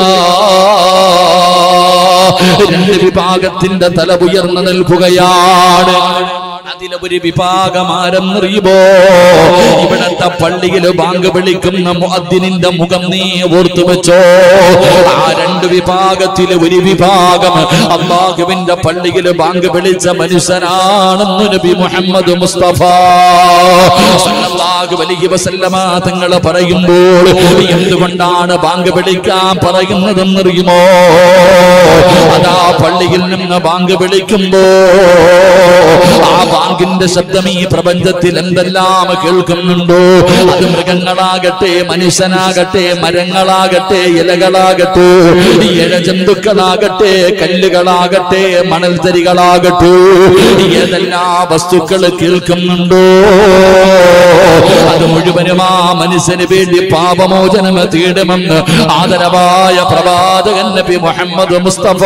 രണ്ട് വിഭാഗത്തിന്റെ തല ഉയർന്നു നിൽക്കുകയാണ് അതിലെ ഒരു വിഭാഗം ആരെന്നറിയുമോ ഇവിടത്തെ പള്ളിയിൽ ബാങ്ക് വിളിക്കുന്ന മുഅദ്ദിനിന്റെ മുഖം നീ ഓർത്തു വെച്ചോ ആ രണ്ട് വിഭാഗത്തിലെ ഒരു വിഭാഗം അള്ളാഹുവിന്റെ പള്ളിയിൽ ബാങ്ക് വിളിച്ച മനുഷ്യനാണെന്ന് നബി മുഹമ്മദ് മുസ്തഫ സല്ലല്ലാഹു അലൈഹി വസല്ലമ തങ്ങൾ പറയുമ്പോൾ എന്തുകൊണ്ടാണ് ബാങ്ക് വിളിക്കാൻ പറയുന്നതെന്നറിയുമോ അതാ പള്ളിയിൽ നിന്ന് ബാങ്ക് വിളിക്കുമ്പോ ആ ബാങ്കിന്റെ ശബ്ദം ഈ പ്രപഞ്ചത്തിൽ എന്തെല്ലാം കേൾക്കുന്നുണ്ടോ അത് മൃഗങ്ങളാകട്ടെ മനുഷ്യനാകട്ടെ മരങ്ങളാകട്ടെ ഇലകളാകട്ടെ ഇഴജന്തുക്കളാകട്ടെ കല്ലുകളാകട്ടെ മണൽത്തരികളാകട്ടെ ഏതെല്ലാ വസ്തുക്കൾ കേൾക്കുന്നുണ്ടോ അത് മുഴുവനും ആ മനുഷ്യന് വേണ്ടി പാപമോചനം തേടുമെന്ന് ആദരവായ പ്രവാചകൻ നബി മുഹമ്മദ് മുസ്തഫ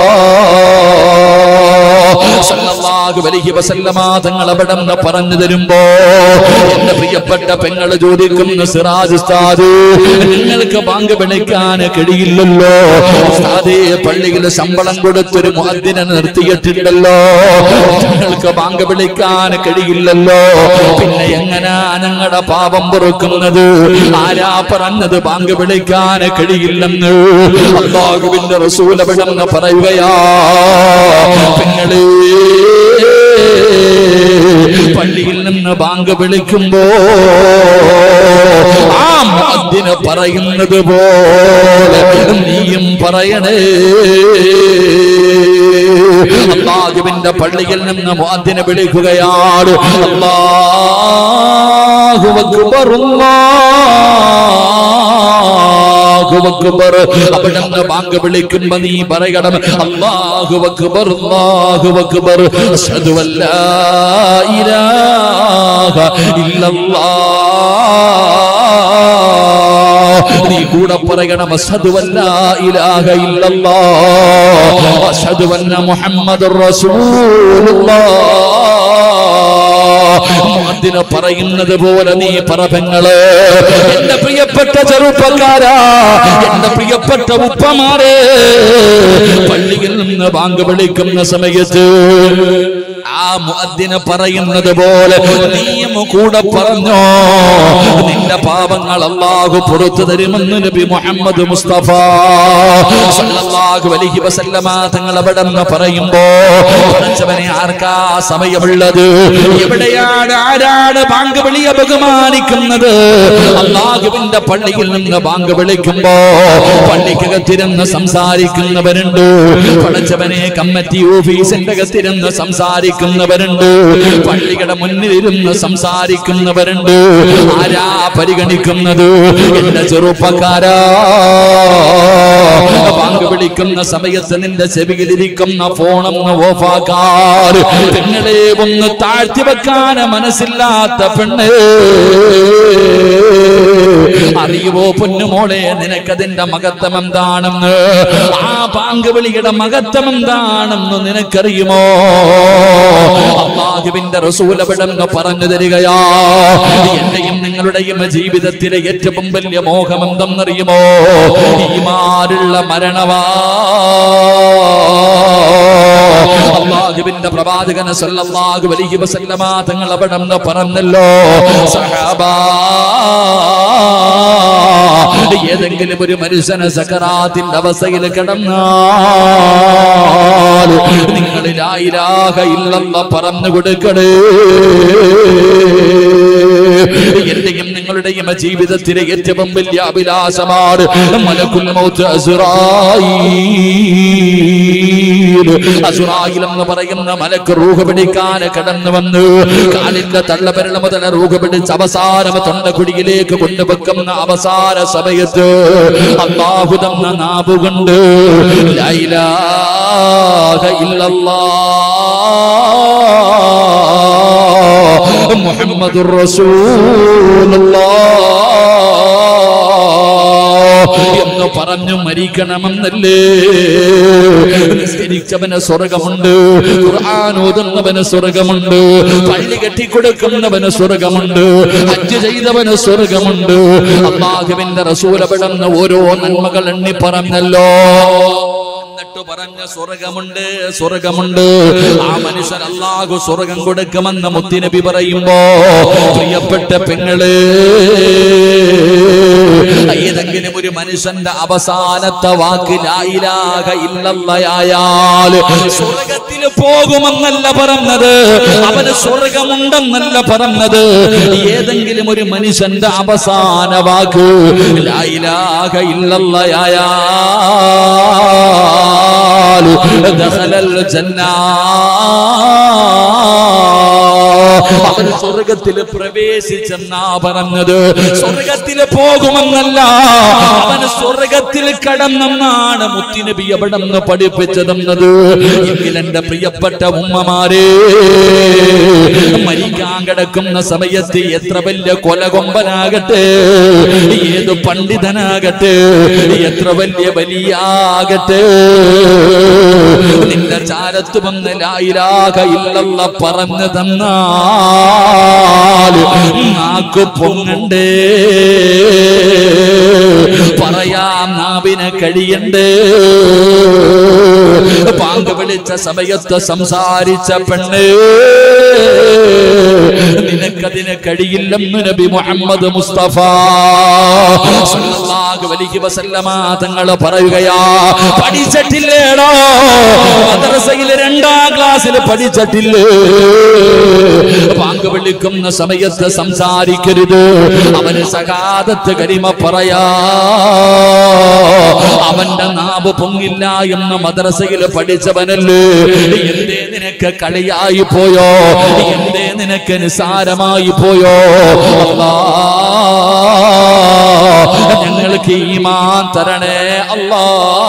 സല്ലല്ലാഹു അലൈഹി വസല്ലമ തങ്ങൾ അവിടെ നിന്ന് പറഞ്ഞു തരുമ്പോ എന്റെ പ്രിയപ്പെട്ട പെങ്ങള് ചോദിക്കുന്നു സിറാജ് ഉസ്താദ് നിങ്ങൾക്ക് ബാങ്ക് വിളിക്കാൻ കഴിയില്ലല്ലോ ഉസ്താദേ പള്ളിയിൽ ശമ്പളം കൊടുത്തൊരു മുഅദ്ദിനെ നിർത്തിയിട്ടുണ്ടല്ലോ നിങ്ങൾക്ക് ബാങ്ക് വിളിക്കാൻ കഴിയില്ലല്ലോ പിന്നെ എങ്ങനാ ഞങ്ങളുടെ പാപം പൊറുക്കുന്നത് ആരാ പറഞ്ഞത് ബാങ്ക് വിളിക്കാൻ കഴിയില്ലെന്ന് അള്ളാഹുവിന്റെ റസൂൽ അവിടെ നിന്ന് പറയുകയാ പെങ്ങളേ പള്ളിയിൽ നിന്ന് ബാങ്ക് വിളിക്കുമ്പോ ആ മുഅദ്ദിന് പറയുന്നത് പോലെ നീയും പറയണേ അള്ളാഹുവിന്റെ പള്ളിയിൽ നിന്ന് മുഅദ്ദിനെ വിളിക്കുകയാണ് അല്ലാഹു അക്ബർ അല്ലാഹു അക്ബർ അവിടെ നിന്ന് ബാങ്ക് വിളിക്കുമ്പോ നീ പറയണം അല്ലാഹു അക്ബർ അല്ലാഹു അക്ബർ അഷ്ഹദു അല്ലാ ഇലാഹ ഇല്ലല്ലാഹ് നീ കൂടെ പറയണം അഷ്ഹദു അല്ലാ ഇലാഹ ഇല്ലല്ലാഹ് അഷ്ഹദു അന്ന മുഹമ്മദുർ റസൂലുള്ളാഹ് മുഅദ്ദിന് പറയുന്നത് പോലെ നീ പറപങ്ങള് എന്റെ പ്രിയപ്പെട്ട ചെറുപ്പക്കാരാ എന്റെ പ്രിയപ്പെട്ട ഉപ്പമാരെ പള്ളിയിൽ നിന്ന് ബാങ്ക് വിളിക്കുന്ന സമയത്ത് ആ മുഅദ്ദിന് പറയുന്നത് പോലെ നീയും കൂടെ പറഞ്ഞോ നിന്റെ പാപങ്ങൾ അള്ളാഹു പുറത്തു തരുമെന്ന് നബി മുഹമ്മദ് മുസ്തഫ സല്ലല്ലാഹു അലൈഹി വസല്ലമ തങ്ങൾ അവിടെ നിന്ന് പറയുമ്പോ പഠിച്ചവനെ ആർക്കാ സമയമുള്ളത് എവിടെയാണ് ആരാണ് ബാങ്ക് വിളിയെ ബഹുമാനിക്കുന്നത് അള്ളാഹുവിന്റെ പള്ളിയിൽ നിന്ന് ബാങ്ക് വിളിക്കുമ്പോ പള്ളിക്കകത്തിരുന്ന് സംസാരിക്കുന്നവരുണ്ട് പഠിച്ചവനെ കമ്മിറ്റി ഓഫീസിന്റെ അകത്തിരുന്ന് സംസാരിക്കുന്നവരുണ്ട് പള്ളിയുടെ മുന്നിലിരുന്ന് സംസാരിക്കുന്നവരുണ്ട് ആരാ പരിഗണിക്കുന്നത് എന്റെ ചെറുപ്പക്കാരാ ബാങ്ക് വിളിക്കുന്ന സമയത്ത് നിന്റെ ചെവിയിലിരിക്കുന്ന ഫോണൊന്ന് ഓഫാക്കാറ് പെങ്ങളെ ഒന്ന് താഴ്ത്തി വെക്കാൻ മനസ്സില്ലാത്ത പെണ്ണ് അറിയുവോ പൊന്നുമോളെ നിനക്കതിന്റെ മഹത്വം എന്താണെന്ന് ആ ബാങ്ക് വിളിയുടെ മഹത്വം എന്താണെന്ന് നിനക്കറിയുമോ അള്ളാഹുവിന്റെ റസൂലവിടെന്ന് പറഞ്ഞു തരികയാ എന്റെയും നിങ്ങളുടെയും ജീവിതത്തിലെ ഏറ്റവും വലിയ മോഹം എന്തെന്നറിയുമോ ഈമാനുള്ള മരണവാ അള്ളാഹുവിന്റെ പ്രവാചകന് സല്ലല്ലാഹു അലൈഹി വസല്ലമ തങ്ങൾ അവിടെ നിന്ന് പറഞ്ഞല്ലോ സഹാബാ ഏതെങ്കിലും ഒരു മനുഷ്യന് സക്കറാത്തിന്റെ അവസ്ഥയിൽ കിടന്നാൽ നിങ്ങളിൽ ആയിരാക ഇല്ലെന്ന പറഞ്ഞു കൊടുക്കണേ എന്റെയും നിങ്ങളുടെയും ജീവിതത്തിലെ ഏറ്റവും വലിയ അഭിലാഷമാണ് മലക്കുൽ മൗത്ത് അസുറായീൽ അസുറായിൽ എന്ന് പറയുന്ന മലക്ക് റൂഹ് പിടിക്കാൻ കടന്നു വന്ന് കാലിന്റെ തള്ളപരള മുതൽ റൂഹ് പിടിച്ച് അവസാനം തൊണ്ടക്കുടിയിലേക്ക് കൊണ്ടുവെക്കുന്ന അവസാന സമയത്ത് അള്ളാഹു തന്ന നാവുകൊണ്ട് ലൈലാഹ ഇല്ലല്ലാഹ് മുഹമ്മദുർ റസൂലുള്ളാഹ് എന്ന് പറഞ്ഞു മരിക്കണമെന്നല്ലേ നിസ്കരിച്ചവന് സ്വർഗമുണ്ട് ഖുർആൻ ഓതുന്നവന് സ്വർഗമുണ്ട് പള്ളി കെട്ടിക്കൊടുക്കുന്നവന് സ്വർഗമുണ്ട് ഹജ്ജ് ചെയ്തവന് സ്വർഗമുണ്ട് അള്ളാഹുവിന്റെ റസൂലപ്പെടുന്ന ഓരോ നന്മകൾ എണ്ണി പറഞ്ഞല്ലോ എന്നിട്ട് പറഞ്ഞ സ്വർഗമുണ്ട് സ്വർഗമുണ്ട് ആ മനുഷ്യൻ അള്ളാഹു സ്വർഗം കൊടുക്കുമെന്ന് മുത്തിനബി പറയുമ്പോ പ്രിയപ്പെട്ട പെങ്ങള് ഏതെങ്കിലും ഒരു മനുഷ്യന്റെ അവസാനത്തെ വാക്ക് ലായിലാക ഇല്ലല്ലയായാൽ സ്വർഗത്തിൽ പോകുമെന്നല്ല പറഞ്ഞത് അവന് സ്വർഗമുണ്ടെന്നല്ല പറഞ്ഞത് ഏതെങ്കിലും ഒരു മനുഷ്യന്റെ അവസാന വാക്ക് ലായിലാക ഇല്ലല്ലയായാൽ ദഖലൽ ജന്നാ അവൻ സ്വർഗത്തിൽ പ്രവേശിച്ചെന്നാ പറഞ്ഞത് സ്വർഗത്തിൽ പോകുമെന്നല്ല അവൻ സ്വർഗത്തിൽ കടന്നെന്നാണ് മുത്തിനബി എവിടെ നിന്ന് പഠിപ്പിച്ചതെന്നത് എങ്കിൽ എന്റെ പ്രിയപ്പെട്ട ഉമ്മമാരെ മരിക്കാൻ കിടക്കുന്ന സമയത്ത് എത്ര വലിയ കൊലകൊമ്പനാകട്ടെ ഏത് പണ്ഡിതനാകട്ടെ എത്ര വലിയ വലിയാകട്ടെ നിന്റെ ചാരത്ത് വന്ന് ലായിലാക ഇല്ലല്ല പറഞ്ഞു തന്നാൽ നാക്ക് പൊങ്ങണ്ടേ പറയാം നാവിന് കഴിയണ്ടേ പാങ്ക് വിളിച്ച സമയത്ത് സംസാരിച്ച പെണ്ണ് നിനക്കതിന് കഴിയില്ലെന്ന് നബി മുഹമ്മദ് മുസ്തഫ സല്ലല്ലാഹു അലൈഹി വസല്ലമ തങ്ങൾ പറയുകയാ പഠിച്ചിട്ടില്ലേടോ മദ്രസയിൽ രണ്ടാം ക്ലാസ്സിൽ പഠിച്ചിട്ടില്ലേ പാങ്ക് വിളിക്കുന്ന സമയത്ത് സംസാരിക്കരുത് അവന് സകാദത്ത് കരിമ പറയാ അവന്റെ നാവ് പൊങ്ങില്ല എന്ന് മദ്രസയിൽ പഠിച്ചവനല്ലേ എന്തേ നിനക്ക് കളിയായി പോയോ എന്തേ നിനക്ക് നിസാരമായി പോയോ അല്ലാ ഞങ്ങൾക്ക് ഈമാൻ തരണേ അല്ലാ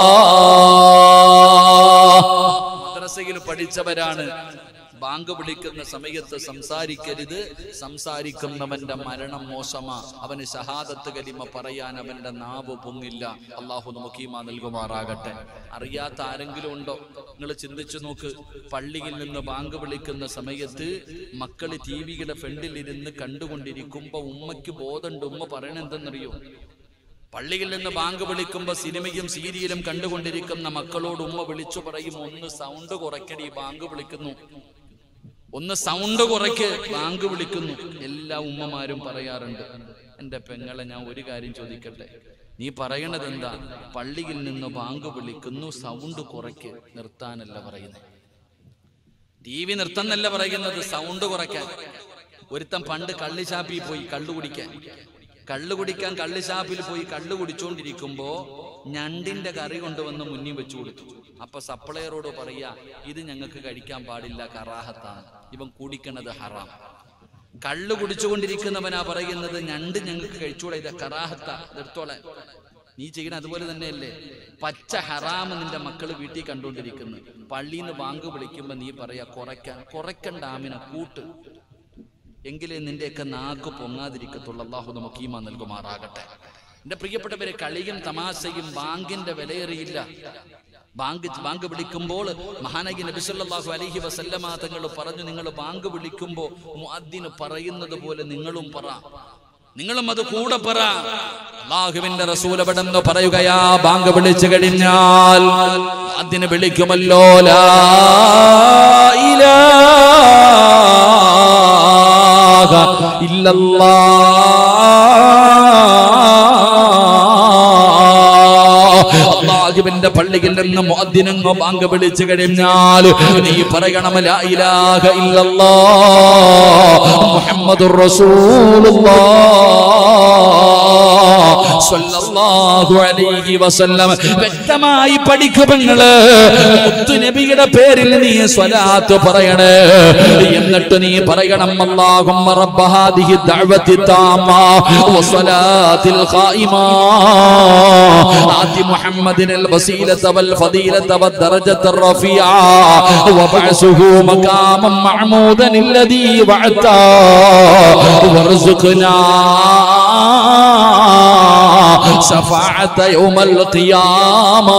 മദ്രസയിൽ പഠിച്ചവരാണ് ബാങ്ക് വിളിക്കുന്ന സമയത്ത് സംസാരിക്കരുത് സംസാരിക്കുന്നവന്റെ മരണം മോശമാ അവന് ഷഹാദത്ത് കലിമ പറയാൻ അവന്റെ നാവ് പൊങ്ങില്ല അള്ളാഹു നമുക്ക് ഈമാ നൽകുമാറാകട്ടെ അറിയാത്ത ആരെങ്കിലും ഉണ്ടോ നിങ്ങൾ ചിന്തിച്ചു നോക്ക് പള്ളിയിൽ നിന്ന് ബാങ്ക് വിളിക്കുന്ന സമയത്ത് മക്കള് ടി വിയുടെ ഫ്രണ്ടിൽ ഇരുന്ന് കണ്ടുകൊണ്ടിരിക്കുമ്പോ ഉമ്മയ്ക്ക് ബോധമുണ്ട് ഉമ്മ പറയണ എന്തെന്നറിയോ പള്ളിയിൽ നിന്ന് ബാങ്ക് വിളിക്കുമ്പോ സിനിമയും സീരിയലും കണ്ടുകൊണ്ടിരിക്കുന്ന മക്കളോട് ഉമ്മ വിളിച്ചു പറയും ഒന്ന് സൗണ്ട് കുറയ്ക്കടി ബാങ്ക് വിളിക്കുന്നു ഒന്ന് സൗണ്ട് കുറയ്ക്ക് ബാങ്ക് വിളിക്കുന്നു എല്ലാ ഉമ്മമാരും പറയാറുണ്ട് എൻ്റെ പെങ്ങളെ ഞാൻ ഒരു കാര്യം ചോദിക്കട്ടെ നീ പറയണത് എന്താ പള്ളിയിൽ നിന്ന് ബാങ്ക് വിളിക്കുന്നു സൗണ്ട് കുറയ്ക്ക് നിർത്താനല്ല പറയുന്നത് ടി വി നിർത്തുന്നല്ല പറയുന്നത് സൗണ്ട് കുറയ്ക്കാൻ ഒരുത്തൻ പണ്ട് കള്ളിശാപ്പിൽ പോയി കള്ളു കുടിക്കാൻ കള്ളു കുടിക്കാൻ കള്ളിശാപ്പിൽ പോയി കള്ളു കുടിച്ചോണ്ടിരിക്കുമ്പോ ഞണ്ടിന്റെ കറി കൊണ്ടുവന്ന് മുന്നിൽ വെച്ചു കൊടുത്തു അപ്പൊ സപ്ലയറോട് പറയാ ഇത് ഞങ്ങൾക്ക് കഴിക്കാൻ പാടില്ല കറാഹത്താണ് ഇവൻ കുടിക്കണത് ഹറാം കള്ളു കുടിച്ചുകൊണ്ടിരിക്കുന്നവനാ പറയുന്നത് ഞണ്ട് ഞങ്ങൾക്ക് കഴിച്ചൂടെ ഇത് കറാഹത്ത നിർത്തോളെ നീ ചെയ്യണ അതുപോലെ തന്നെയല്ലേ പച്ച ഹറാമ് നിന്റെ മക്കൾ വീട്ടിൽ കണ്ടുകൊണ്ടിരിക്കുന്നു പള്ളിയിൽ നിന്ന് ബാങ്ക് വിളിക്കുമ്പോ നീ പറയാ കുറയ്ക്കാൻ കുറയ്ക്കണ്ട ആമിനെ കൂട്ട് എങ്കിലേ നിന്റെയൊക്കെ നാക്ക് പൊങ്ങാതിരിക്കത്തുള്ളൂ അള്ളാഹു നമുക്ക് ഈമ നൽകുമാറാകട്ടെ എന്റെ പ്രിയപ്പെട്ടവരെ കളിയും തമാശയും ബാങ്കിന്റെ വിലയേറിയില്ല ബാങ്ക് ബാങ്ക് വിളിക്കുമ്പോൾ മഹാനഗി നബി സല്ലല്ലാഹു അലൈഹി വസല്ലമ തങ്ങൾ പറഞ്ഞു നിങ്ങൾ ബാങ്ക് വിളിക്കുമ്പോൾ മുഅദ്ദിന് പറയുന്നത് പോലെ നിങ്ങളും പറ നിങ്ങളും അത് കൂടെ പറ അള്ളാഹുവിന്റെ റസൂൽ എവിടെന്ന് പറയുകയാ ബാങ്ക് വിളിച്ചു കഴിഞ്ഞാൽ അതിന് വിളിക്കുമല്ലോ ലാ ഇലാഹ ഇല്ലല്ലാഹ് അള്ളാഹുവിന്റെ പള്ളിയിൽ നിന്ന് മുഅദ്ദിനങ്ങോ ബാങ്ക് വിളിച്ചു കഴിഞ്ഞാൽ നീ പറയണം ലാ ഇലാഹ ഇല്ലല്ലാഹ് മുഹമ്മദുർ റസൂലുള്ളാഹ് സ്വല്ലല്ലാഹു അലൈഹി വസല്ലം വ്യക്തമായി പഠിക്കുമെങ്ങള് നബിയുടെ പേരിൽ നീ സ്വലാത്ത് പറയണേ എന്നിട്ട് നീ പറയണം അല്ലാഹുമ്മ റബ്ബ ഹാദിഹി ദഅവതി താമ വസ്സലാത്തിൽ ഖായിമ ആതി മുഹമ്മദിൻ الوسيلة والفضيلة والدرجة الرفيعة وبعثه مقاما محمودا الذي وعدته وارزقنا شفاعة يوم القيامة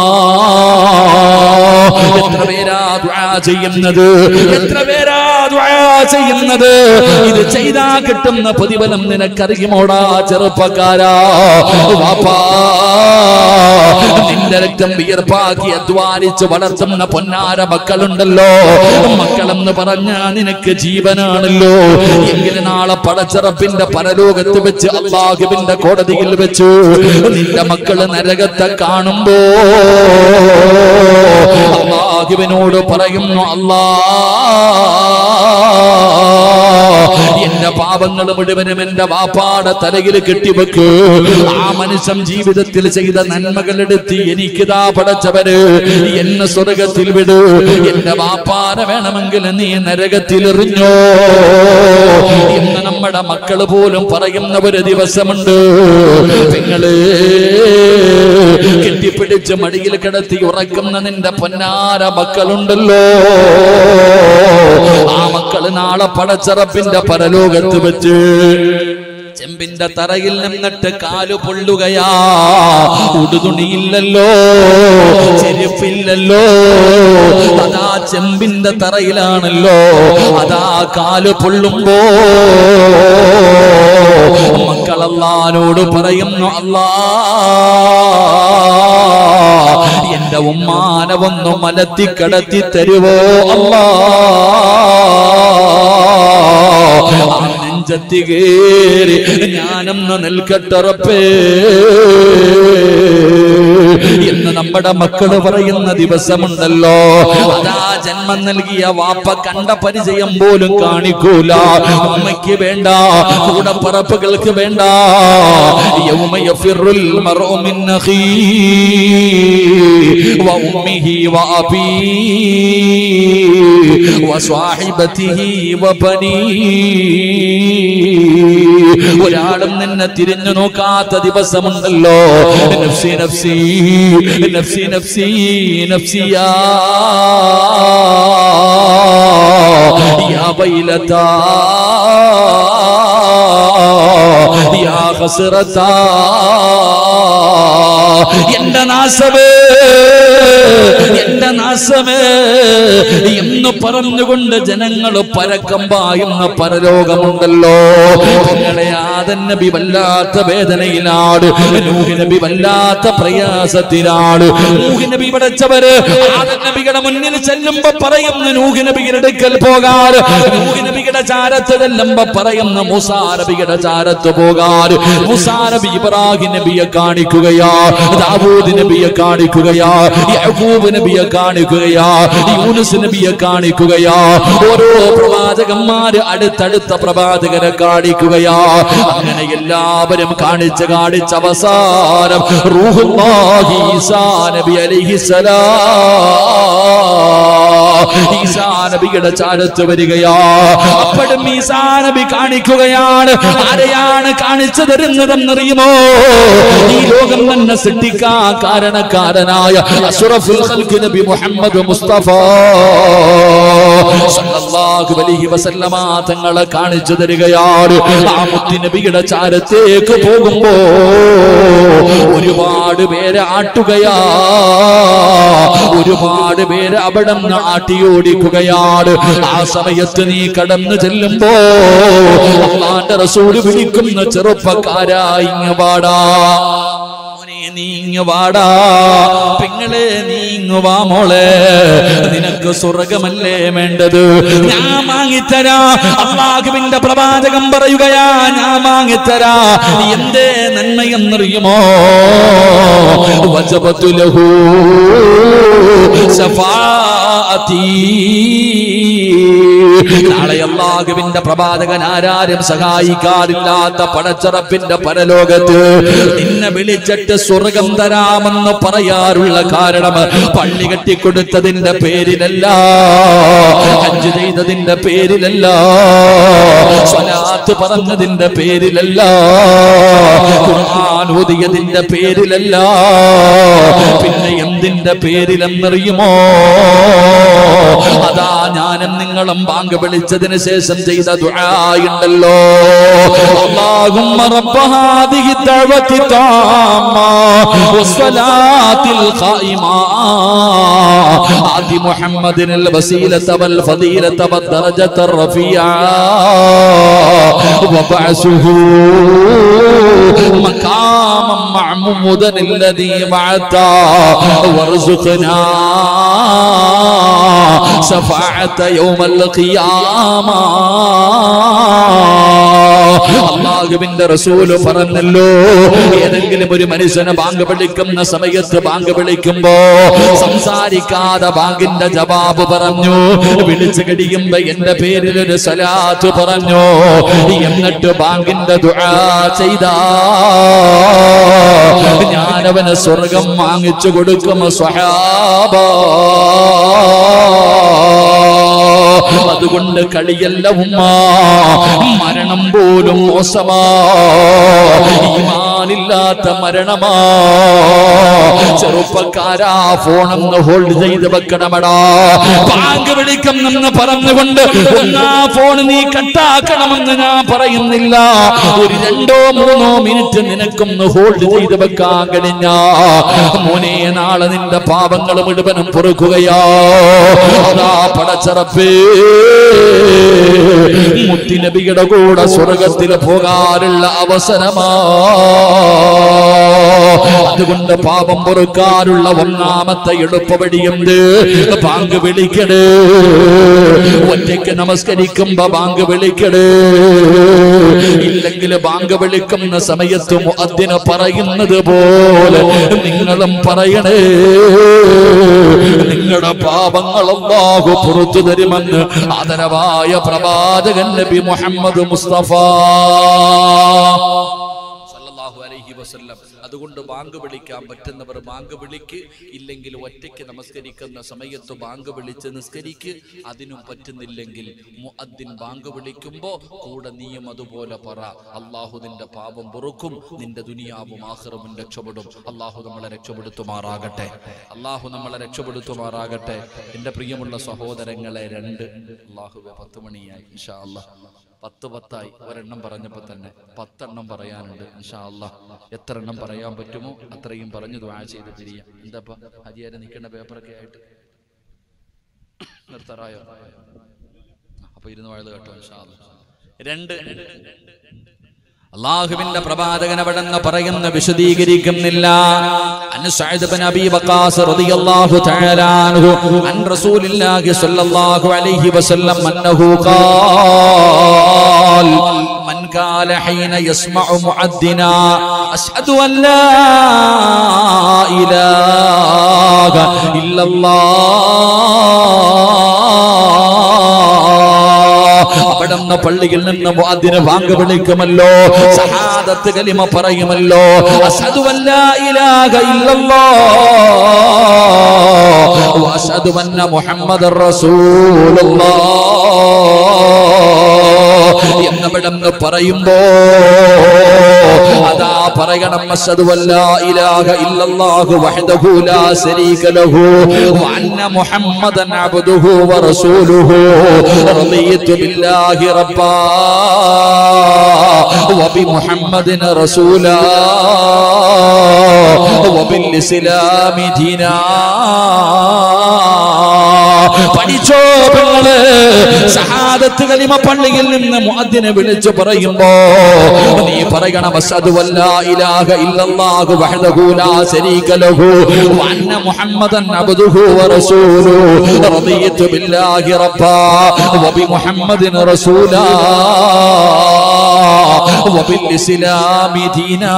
എത്ര പേരാ ദുആ ചെയ്യുന്നത് എത്ര പേരാ ദുആ ചെയ്യുന്നത് ഇത് ചെയ്താ കിട്ടുന്ന പ്രതിഫലം നിനക്കറിയുമോടാ ചെറുപ്പക്കാരാ വാപ്പാ നിന്റെ രക്തം വിയർപ്പാക്കി അധ്വാനിച്ച് വളർത്തുന്ന പൊന്നാര മക്കളുണ്ടല്ലോ മക്കളെന്ന് പറഞ്ഞ നിനക്ക് ജീവനാണല്ലോ എങ്കിലും നാളെ പടച്ചിറപ്പിന്റെ പരലോകത്ത് വെച്ച് അള്ളാഹുവിന്റെ കോടതിയിൽ വെച്ച് നിന്റെ മക്കള് നരകത്തെ കാണുമ്പോ അള്ളാഹുവിനോട് പറയുന്നു അല്ലാ എന്റെ പാപങ്ങൾ മുഴുവനും എന്റെ വാപ്പാടെ തലയിൽ കെട്ടിവെക്ക് ആ മനുഷ്യൻ ജീവിതത്തിൽ ചെയ്ത നന്മകൾ എടുത്ത് എനിക്കിതാ പടച്ചവര് എന്നെ സ്വർഗത്തിൽ വിടു എന്റെ വാപ്പാനെ വേണമെങ്കിൽ നീ നരകത്തിൽ എറിഞ്ഞോ എന്ന് നമ്മുടെ മക്കള് പോലും പറയുന്ന ഒരു ദിവസമുണ്ട് നിങ്ങള് കെട്ടിപ്പിടിച്ച് മടിയിൽ കിടത്തി ഉറക്കുന്ന നിന്റെ പൊന്നാര മക്കളുണ്ടല്ലോ ആ മക്കള് നാളെ പടച്ചറപ്പിന്റെ പരലോകത്ത് വെച്ച് ചെമ്പിന്റെ തറയിൽ നിന്നിട്ട് കാല് പൊള്ളുകയാ ഉടുതുണിയില്ലല്ലോ ചെരുപ്പില്ലല്ലോ അതാ ചെമ്പിന്റെ തറയിലാണല്ലോ അതാ കാല് പൊള്ളുമ്പോ മക്കളല്ലാനോട് പറയുന്നു അല്ലാ എന്റെ ഉമ്മാനെ ഒന്ന് മലത്തി കടത്തി തരുവോ അല്ലാ ആ നെഞ്ചത്തി കേറി ഞാനൊന്ന് നിൽക്കട്ടുറപ്പേ എന്ന് നമ്മുടെ മക്കള് പറയുന്ന ദിവസമുണ്ടല്ലോ അതാ ജന്മം നൽകിയ വാപ്പ കണ്ട പരിചയം പോലും കാണിക്കൂല ഉമ്മയ്ക്ക് വേണ്ട കൂടപ്പറപ്പുകൾക്ക് വേണ്ട യൗമ യഫിറുൽ മർഉ മിൻ അഖീ وأمه وأبيه وصاحبته وبنيه ഒരാളും നിന്നെ തിരിഞ്ഞു നോക്കാത്ത ദിവസമുണ്ടല്ലോ നഫ്സി നഫ്സി നഫ്സി നഫ്സി നഫ്സിയാ യാ വൈലതാ യാ ഖസ്റതാ എന്റെ നാശമേ എന്റെ നാശമേ എന്ന് പറഞ്ഞുകൊണ്ട് ജനങ്ങൾ പരക്കം പായുന്ന പരലോകമുണ്ടല്ലോ നിങ്ങളെ ആദൻ നബി വല്ലാത്ത വേദനയിലാണ് നൂഹ് നബി വല്ലാത്ത പ്രയാസത്തിലാണ് നൂഹ് നബി പഠിച്ചവര് ആദൻ നബിയുടെ മുന്നിൽ ചെല്ലുമ്പോ പറയുന്ന നൂഹ് നബിയുടെ അടുക്കൽ പോകാൻ നൂഹ് നബിയുടെ ചാരത്ത് ചെല്ലുമ്പോ പറയുന്ന മുസാ നബിയുടെ ചാരത്ത് പോകാൻ മുസാ നബി ഇബ്രാഹിം നബിയെ കാണിക്കുകയാ ദാവൂദ് നബിയെ കാണിക്കുകയാ യഹൂബ് നബിയെ കാണിക്കുകയാ യൂനുസ് നബിയെ കാണിക്കുകയാ ഓരോ പ്രവാചകന്മാര് അടുത്തടുത്ത പ്രവാചകരെ കാണിക്കുകയാ അങ്ങനെ എല്ലാവരും കാണിച്ച് കാണിച്ച് അവസാനം റൂഹുല്ലാഹി ഈസാ നബി അലൈഹിസ്സലാം ഈസാ നബിയുടെ ചാരത്ത് വരികയാ അപ്പോഴും ഈസാ നബി കാണിക്കുകയാണ് ആരെയാണ് കാണിച്ചു തരുന്നതെന്നറിയുമോ ഈ ലോകം തന്നെ സൃഷ്ടിക്കാൻ കാരണക്കാരനായ അഷ്റഫുൽ ഖൽഖ് നബി മുഹമ്മദ് മുസ്തഫ സല്ലല്ലാഹു അലൈഹി വസല്ലമ തങ്ങളെ കാണിച്ചു തരികയാണ് ആ മുത്തി നബിയുടെ ചാരത്തേക്ക് പോകുമ്പോ ഒരുപാട് പേരെ ആട്ടുകയാ ഒരുപാട് പേര് അവിടെ നിന്ന് ആട്ടിയോടിക്കുകയാണ് ആ സമയത്ത് നീ കടന്നു ചെല്ലുമ്പോ അള്ളാന്റെ റസൂല് വിളിക്കുന്ന ചെറുപ്പക്കാരായി ഇങ്ങ് വാടാ മോനെ നീ ഇങ്ങ് വാടാ പെങ്ങളെ നീ ഇങ്ങ് വാ മോളെ നിനക്ക് സ്വർഗമല്ലേ വേണ്ടത് ഞാൻ വാങ്ങിത്തരാ അള്ളാഹുവിന്റെ പ്രവാചകം പറയുകയാ ഞാൻ വാങ്ങിത്തരാ എന്തേ നന്മയെന്നറിയുമോ വജപത്തുലഹൂ നാളെ അള്ളാഹുവിന്റെ പ്രവാചകൻ ആരാരും സഹായിക്കാറില്ലാത്ത പടച്ചറപ്പിന്റെ പരലോകത്ത് നിന്നെ വിളിച്ചിട്ട് സ്വർഗം തരാമെന്ന് പറയാറുള്ള കാരണം പള്ളി കെട്ടിക്കൊടുത്തതിന്റെ പേരിലല്ല ഹജ്ജ് ചെയ്തതിന്റെ പേരിലല്ല സ്വലാത്ത് പറഞ്ഞതിന്റെ പേരിലല്ല ഖുർആൻ ഓതിയതിന്റെ പേരിലല്ല പിന്നെ എന്തിന്റെ പേരിലെന്നറിയുമോ അതാ ഞാനും നിങ്ങളും ബാങ്ക് വിളിച്ചതിന് ശേഷം ചെയ്ത ദുആയുണ്ടല്ലോ اللهم رب هذه الدعوة التامة والصلاة القائمة آت محمد الوسيلة والفضيلة والدرجة الرفيعة وبعثه مقاما معمودا الذي بعثه وارزقنا شفاعة يوم القيامة അള്ളാഹുവിന്റെ റസൂല് പറഞ്ഞല്ലോ ഏതെങ്കിലും ഒരു മനുഷ്യനെ ബാങ്ക് വിളിക്കുന്ന സമയത്ത് ബാങ്ക് വിളിക്കുമ്പോ സംസാരിക്കാതെ ബാങ്കിന്റെ ജവാബ് പറഞ്ഞു വിളിച്ചു കഴിയുമ്പോ എന്റെ പേരിൽ ഒരു സലാത്ത് പറഞ്ഞു എന്നിട്ട് ബാങ്കിന്റെ ദുആ ചെയ്താ ഞാനവന് സ്വർഗം വാങ്ങിച്ചു കൊടുക്കും സ്വഹാബ അതുകൊണ്ട് കളിയല്ല ഉമ്മ മരണം പോലും മോശമാ ഈമാനില്ലാത്ത മരണമാ ചെറുപ്പക്കാരാ ഫോണൊന്ന് ഹോൾഡ് ചെയ്ത് വെക്കണമടാ ബാങ്ക് വിളിക്കുന്നെന്ന് പറഞ്ഞുകൊണ്ട് ഒന്നാ ഫോൺ നീ കട്ടാക്കണമെന്ന് ഞാൻ പറയുന്നില്ല ഒരു രണ്ടോ മൂന്നോ മിനിറ്റ് നിനക്കൊന്ന് ഹോൾഡ് ചെയ്ത് വെക്കാൻ കഴിഞ്ഞ മോനെ നാളെ നിന്റെ പാപങ്ങൾ മുഴുവനും പൊറുക്കുകയാ അതാ പടച്ചറപ്പേ മുത്തിനബിയുടെ കൂടെ സ്വർഗത്തിൽ പോകാനുള്ള അവസരമാ അതുകൊണ്ട് പാപം പൊറുക്കാനുള്ള ഒന്നാമത്തെ എളുപ്പവഴി എന്ത് ബാങ്ക് വിളിക്കട് ഒറ്റയ്ക്ക് നമസ്കരിക്കുമ്പോ ബാങ്ക് വിളിക്കട് ഇല്ലെങ്കിൽ ബാങ്ക് വിളിക്കുന്ന സമയത്ത് മുഅദ്ദിന് പറയുന്നത് പോലെ നിങ്ങളും പറയണേ നിങ്ങളുടെ പാപങ്ങൾ അല്ലാഹു പുറത്തു തരുമെന്ന് ആദരവായ പ്രവാചകൻ നബി മുഹമ്മദ് മുസ്തഫ സല്ലല്ലാഹു അലൈഹി വസല്ലം അതുകൊണ്ട് ബാങ്ക് വിളിക്കാൻ പറ്റുന്നവർ ബാങ്ക് വിളിക്ക് ഇല്ലെങ്കിൽ ഒറ്റയ്ക്ക് നമസ്കരിക്കുന്ന സമയത്ത് ബാങ്ക് വിളിച്ച് നിസ്കരിക്ക് അതിനും പറ്റുന്നില്ലെങ്കിൽ മുഅദ്ദിൻ ബാങ്ക് വിളിക്കുമ്പോ കൂടെ നീയും അതുപോലെ പറ അള്ളാഹു നിന്റെ പാപം പൊറുക്കും നിന്റെ ദുനിയാവും ആഹ്റവും രക്ഷപ്പെടും അള്ളാഹു നമ്മളെ രക്ഷപ്പെടുത്തുമാറാകട്ടെ അള്ളാഹു നമ്മളെ രക്ഷപ്പെടുത്തുമാറാകട്ടെ എൻ്റെ പ്രിയമുള്ള സഹോദരങ്ങളെ രണ്ട് അള്ളാഹുവെ പത്ത് മണിയായി ഇൻഷാ അള്ളാഹ് പത്ത് പത്തായി ഒരെണ്ണം പറഞ്ഞപ്പോ തന്നെ പത്തെണ്ണം പറയാനുണ്ട് ഇൻഷാ അല്ലാ എത്ര എണ്ണം പറയാൻ പറ്റുമോ അത്രയും പറഞ്ഞു ദ്വാ ചെയ്ത് പിരിയാം എന്താ ഹരിയാരെ നിൽക്കേണ്ട പേപ്പറൊക്കെ ആയിട്ട് നിർത്താറായോ അപ്പൊ ഇരുന്ന് വഴുത് കേട്ടോ ഇൻഷാ അല്ലാ. രണ്ട് അള്ളാഹുവിന്റെ പ്രവാചകൻ അവിടെ നിന്ന് പറയുന്ന വിശദീകരിക്കുന്നില്ല അൻ സഅദ് ബിൻ അബീ വഖാസ് റളിയല്ലാഹു തആല അൻഹു അൻ റസൂലില്ലാഹി സ്വല്ലല്ലാഹു അലൈഹി വസല്ലം അന്നഹു ഖാൽ من قال حين يسمع معدنا أشهد أن لا إله إلا الله അവിടുന്ന് പള്ളിയിൽ നിന്ന് അതിന് വാങ്ക് വിളിക്കുമല്ലോ സഹാദത്ത് കലിമ പറയുമല്ലോ അസ്ഹദു അല്ലാ ഇലാഹ ഇല്ലല്ലാഹ് വഅസ്ഹദു അന്ന മുഹമ്മദർ റസൂലുള്ളാഹ് എന്നവിടുന്ന് പറയുമ്പോ അതാ പറയണം അസ്ഹദു അല്ലാ ഇലാഹ ഇല്ലല്ലാഹു വഹ്ദഹു ലാ ശരീക ലഹു വഅന്ന മുഹമ്മദൻ അബ്ദുഹു വറസൂലുഹു റളിയതു ബില്ലാഹി റബ്ബാ وبمحمد رسولا وبالإسلام دينا പഠിച്ചോ പെങ്ങള് ഷഹാദത്ത് കലിമ പള്ളിയിൽ നിന്ന് മുഅദ്ദിനെ വിളിച്ചു പറയുമ്പോ നീ പറയണം അസ്ഹദു അല്ലാ ഇലാഹ ഇല്ലല്ലാഹു വഹ്ദഹു ലാ ശരീക ലഹു വഅന്ന മുഹമ്മദൻ അബ്ദുഹു വറസൂലുഹു റളിയതു ബില്ലാഹി റബ്ബാ വബിമുഹമ്മദിൻ റസൂലാ വബിൽഇസ്ലാമി ദീനാ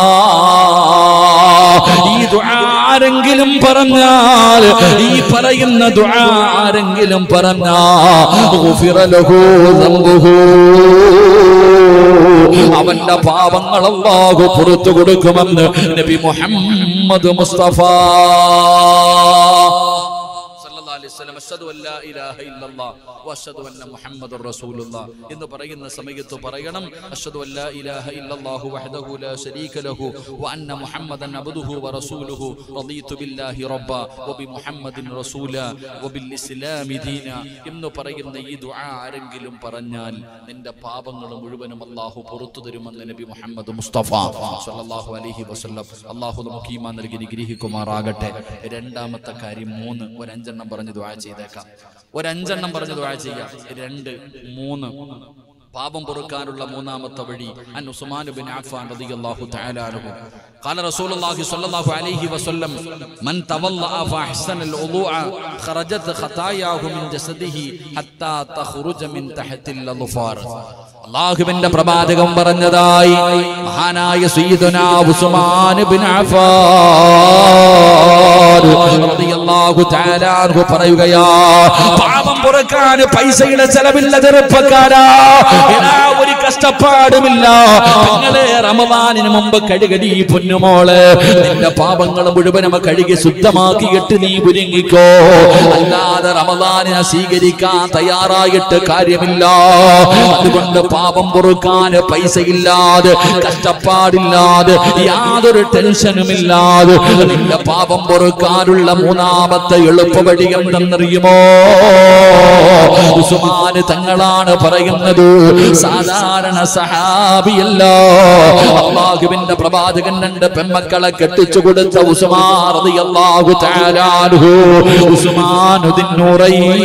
ഈ ദുആ ആരെങ്കിലും പറഞ്ഞാൽ ഈ പറയുന്ന ദുആ ആരെങ്കിലും പറഞ്ഞാൽ ഗുഫിറ ലഹു ദംബുഹു അവന്റെ പാപങ്ങൾ അല്ലാഹു പുറത്തു കൊടുക്കുമെന്ന് നബി മുഹമ്മദ് മുസ്തഫ സല്ലല്ലാഹു അലൈഹി വസല്ലം അഷ്ഹദു അല്ലാ ഇലാഹ ഇല്ലല്ലാഹ് വഅഷ്ഹദു അന്ന മുഹമ്മദുർ റസൂലുള്ളാഹ് എന്ന് പറയുന്ന സമയത്ത് പറയണം അഷ്ഹദു അല്ലാ ഇലാഹ ഇല്ലല്ലാഹു വഹ്ദഹു ലാ ശരീക ലഹു വഅന്ന മുഹമ്മദൻ അബ്ദുഹു വറസൂലുഹു റളീതു ബില്ലാഹി റബ്ബ വബി മുഹമ്മദിൻ റസൂല വബിൽ ഇസ്ലാമി ദീന എന്ന് പറയുന്ന ഈ ദുആ ആരെങ്കിലും പറഞ്ഞാൽ നിന്റെ പാപങ്ങൾ മുഴുവനും അല്ലാഹു പുറത്തു തരുമെന്ന് നബി മുഹമ്മദ് മുസ്തഫ സല്ലല്ലാഹു അലൈഹി വസല്ലം അല്ലാഹു നമുക്ക് ഈമാൻ നൽകി നിഗ്രഹിക്കുമാറാകട്ടെ രണ്ടാമത്തെ കാര്യം മൂന്ന് ഒരഞ്ചെണ്ണം പറഞ്ഞ് ദുആ ചെയ്തേക്കാം ഒരഞ്ചെണ്ണം പറഞ്ഞ് ദുആ ചെയ്യാം രണ്ട് മൂന്ന് പാപം പൊറുക്കാനുള്ള മൂന്നാമത്തെ വഴി അൻ ഉസ്മാൻ ബിൻ അഫ്ഫാൻ റളിയല്ലാഹു തആല അൻഹു قال رسول الله صلى الله عليه وسلم من تولى فاحسن الوضوء خرجت خطاياه من جسده حتى تخرج من تحت الاظفار അള്ളാഹുവിന്റെ പ്രവാചകം പറഞ്ഞതായി മഹാനായ സയ്യിദുന ഉസ്മാൻ ബിൻ അഫ്ഫാൻ റളിയല്ലാഹു തആല അൻഹു പറയുകയാ പാപം പുറക്കാൻ പൈസയുടെ ചെലവില്ല ചെറുപ്പക്കാരാ എടാ ഒരു കഷ്ടപ്പാടുമില്ല നിങ്ങളെ റമദാനിന് മുമ്പ് കഴുകടി പൊന്നുമോള് നിന്റെ പാപങ്ങൾ മുഴുവനും കഴുകി ശുദ്ധമാക്കിയിട്ട് നീ ഒരുങ്ങിക്കോ അല്ലാതെ റമദാനിനെ സ്വീകരിക്കാൻ തയ്യാറായിട്ട് കാര്യമില്ല അതുകൊണ്ട് പാപം പൊറുക്കാൻ പൈസയില്ലാതെ കഷ്ടപ്പാടില്ലാതെ യാതൊരു ടെൻഷനുമില്ലാതെ നിന്റെ പാപം പൊറുക്കാനുള്ള മൂന്നാമത്തെ എളുപ്പവഴി എന്തെന്നറിയുമോ ഉസ്മാന് തങ്ങളാണ് പറയുന്നത് സാധാരണ സഹാബിയല്ല അള്ളാഹുവിന്റെ പ്രവാചകൻ രണ്ട് പെമ്മക്കളെ കെട്ടിച്ചു കൊടുത്ത ഉസ്മാൻ റളിയല്ലാഹു തആല അൻഹു ഉസ്മാനുദ്ദീൻ നൂറൈൻ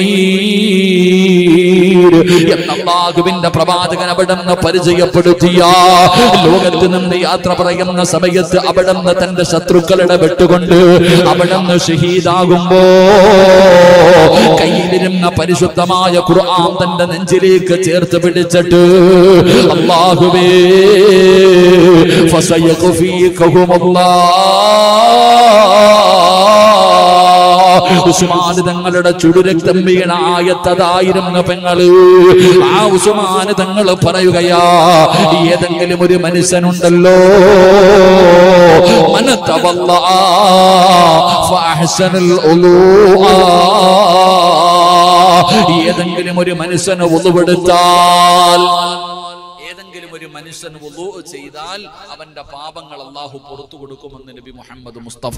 എന്ന അള്ളാഹുവിന്റെ പ്രവാചകൻ അവിടെ നിന്ന് പരിചയപ്പെടുത്തിയ ലോകത്ത് നിന്ന് യാത്ര പറയുന്ന സമയത്ത് അവിടെ നിന്ന് തന്റെ ശത്രുക്കളുടെ വെട്ടുകൊണ്ട് അവിടെ നിന്ന് ഷഹീദാകുമ്പോ കയ്യിലിരുന്ന പരിശുദ്ധമായ ഖുർആൻ തന്റെ നെഞ്ചിലേക്ക് ചേർത്ത് പിടിച്ചിട്ട് അള്ളാഹുവേ ഫസയഖുഫീകഹുമുല്ലാഹ് ഉസ്മാന് തങ്ങളുടെ ചുടുരക്തം വീണ ആയത്തതായിരുന്നു പെങ്ങള് ആ ഉസ്മാന് തങ്ങൾ പറയുകയാ ഏതെങ്കിലും ഒരു മനുഷ്യനുണ്ടല്ലോ മനത്തവല്ല ഫഅഹ്സനുൽ ഉലൂഅ ഏതെങ്കിലും ഒരു മനുഷ്യന് ഒന്നുപെടുത്താൽ ഏതെങ്കിലും ഒരു മനുഷ്യൻ വുളൂ ചെയ്താൽ അവന്റെ പാപങ്ങൾ അള്ളാഹു പുറത്തു കൊടുക്കുമെന്ന് നബി മുഹമ്മദ് മുസ്തഫ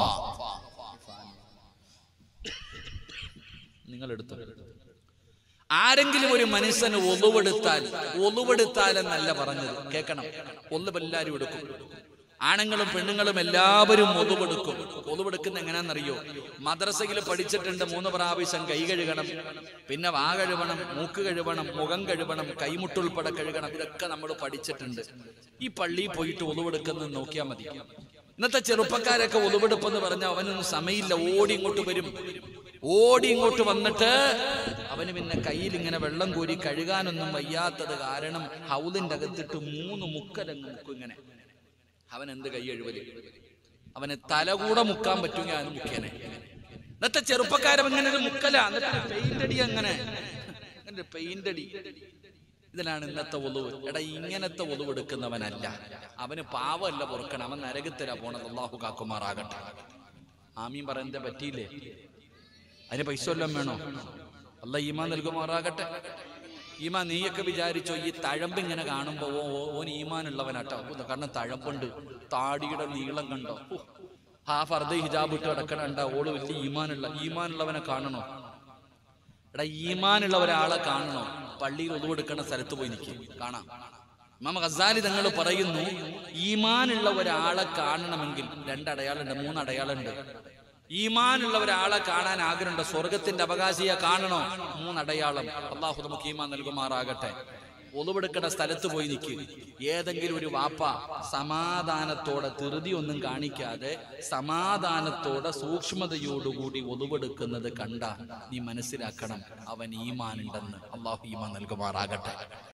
നിങ്ങൾ എടുത്തു ആരെങ്കിലും ഒരു മനുഷ്യന് ഒളിവെടുത്താൽ ഒളിവെടുത്താൽ എന്നല്ല പറഞ്ഞത് കേൾക്കണം ഒളിവ് എല്ലാരും എടുക്കും ആണുങ്ങളും പെണ്ണുങ്ങളും എല്ലാവരും ഒതുവെടുക്കും ഒതുവെടുക്കുന്ന എങ്ങനെയാണെന്നറിയോ മദ്രസയിൽ പഠിച്ചിട്ടുണ്ട് മൂന്ന് പ്രാവശ്യം കൈ കഴുകണം പിന്നെ വാ കഴുകണം മൂക്ക് കഴുകണം മുഖം കഴുകണം കൈമുട്ടുൾപ്പെടെ കഴുകണം ഇതൊക്കെ നമ്മൾ പഠിച്ചിട്ടുണ്ട് ഈ പള്ളിയിൽ പോയിട്ട് ഒതുവെടുക്കുന്നത് നോക്കിയാൽ മതി ഇന്നത്തെ ചെറുപ്പക്കാരൊക്കെ ഒതുവെടുപ്പെന്ന് പറഞ്ഞാൽ അവനൊന്നും സമയമില്ല ഓടി ഇങ്ങോട്ട് വരും ഓടി ഇങ്ങോട്ട് വന്നിട്ട് അവന് പിന്നെ കയ്യിൽ ഇങ്ങനെ വെള്ളം കോരി കഴുകാനൊന്നും വയ്യാത്തത് കാരണം ഹൗലിന്റെ അകത്തിട്ട് മൂന്ന് മുക്കലങ്ങ് മുക്കും ഇങ്ങനെ അവൻ എന്ത് കൈ എഴുവല് അവന് തല കൂടെ മുക്കാൻ പറ്റുമെങ്കിൽ അവന് മുക്കേനെ ഇന്നത്തെ ചെറുപ്പക്കാരൻ ഇങ്ങനെ ഒരു മുക്കല എന്നിട്ട് പെയിന്റ് അടി അങ്ങനെ അങ്ങനെ പെയിന്റ് അടി ഇതിലാണ് ഇന്നത്തെ ഒളിവ് എടാ ഇങ്ങനത്തെ ഒളിവ് എടുക്കുന്നവനല്ല അവന് പാവമല്ല പൊറുക്കണം അവൻ നരകത്തിലാ പോണത് അള്ളാഹു കാക്കുമാറാകട്ടെ ആമീൻ പറയാൻ പറ്റിയില്ലേ അതിന് പൈസ വല്ലതും വേണോ അല്ല ഈമാൻ നൽകുമാറാകട്ടെ ഈമാ നീയൊക്കെ വിചാരിച്ചോ ഈ തഴമ്പ് ഇങ്ങനെ കാണുമ്പോ ഓ ഓ- ഓൻ ഈമാനുള്ളവനാട്ടോ ഉ, കാരണം തഴമ്പുണ്ട് താടിയുടെ നീളം കണ്ടോ ഉ, ആ ഫർദ ഹിജാബ് ഇട്ട് കിടക്കണണ്ട ഓള് വലിയ ഈമാനുള്ള ഈമാനുള്ളവനെ കാണണോ എടാ ഈമാനുള്ള ഒരാളെ കാണണോ പള്ളിയിൽ ഒതുവെടുക്കണ സ്ഥലത്ത് പോയി നിൽക്കും കാണാം ഇമാം ഖസാലി തങ്ങൾ പറയുന്നു ഈമാനുള്ള ഒരാളെ കാണണമെങ്കിൽ രണ്ടടയാളുണ്ട് മൂന്നടയാളുണ്ട് ഈമാനുള്ള ഒരാളെ കാണാൻ ആഗ്രഹമുണ്ട് സ്വർഗത്തിന്റെ അവകാശിയെ കാണണോ മൂന്നടയാളം അള്ളാഹു നമുക്ക് ഈമാൻ നൽകുമാറാകട്ടെ ഒളിവെടുക്കേണ്ട സ്ഥലത്ത് പോയി നിൽക്ക് ഏതെങ്കിലും ഒരു വാപ്പ സമാധാനത്തോടെ ധൃതി ഒന്നും കാണിക്കാതെ സമാധാനത്തോടെ സൂക്ഷ്മതയോടുകൂടി ഒളിവെടുക്കുന്നത് കണ്ട നീ മനസ്സിലാക്കണം അവൻ ഈമാനുണ്ടെന്ന് അള്ളാഹു ഈമാൻ നൽകുമാറാകട്ടെ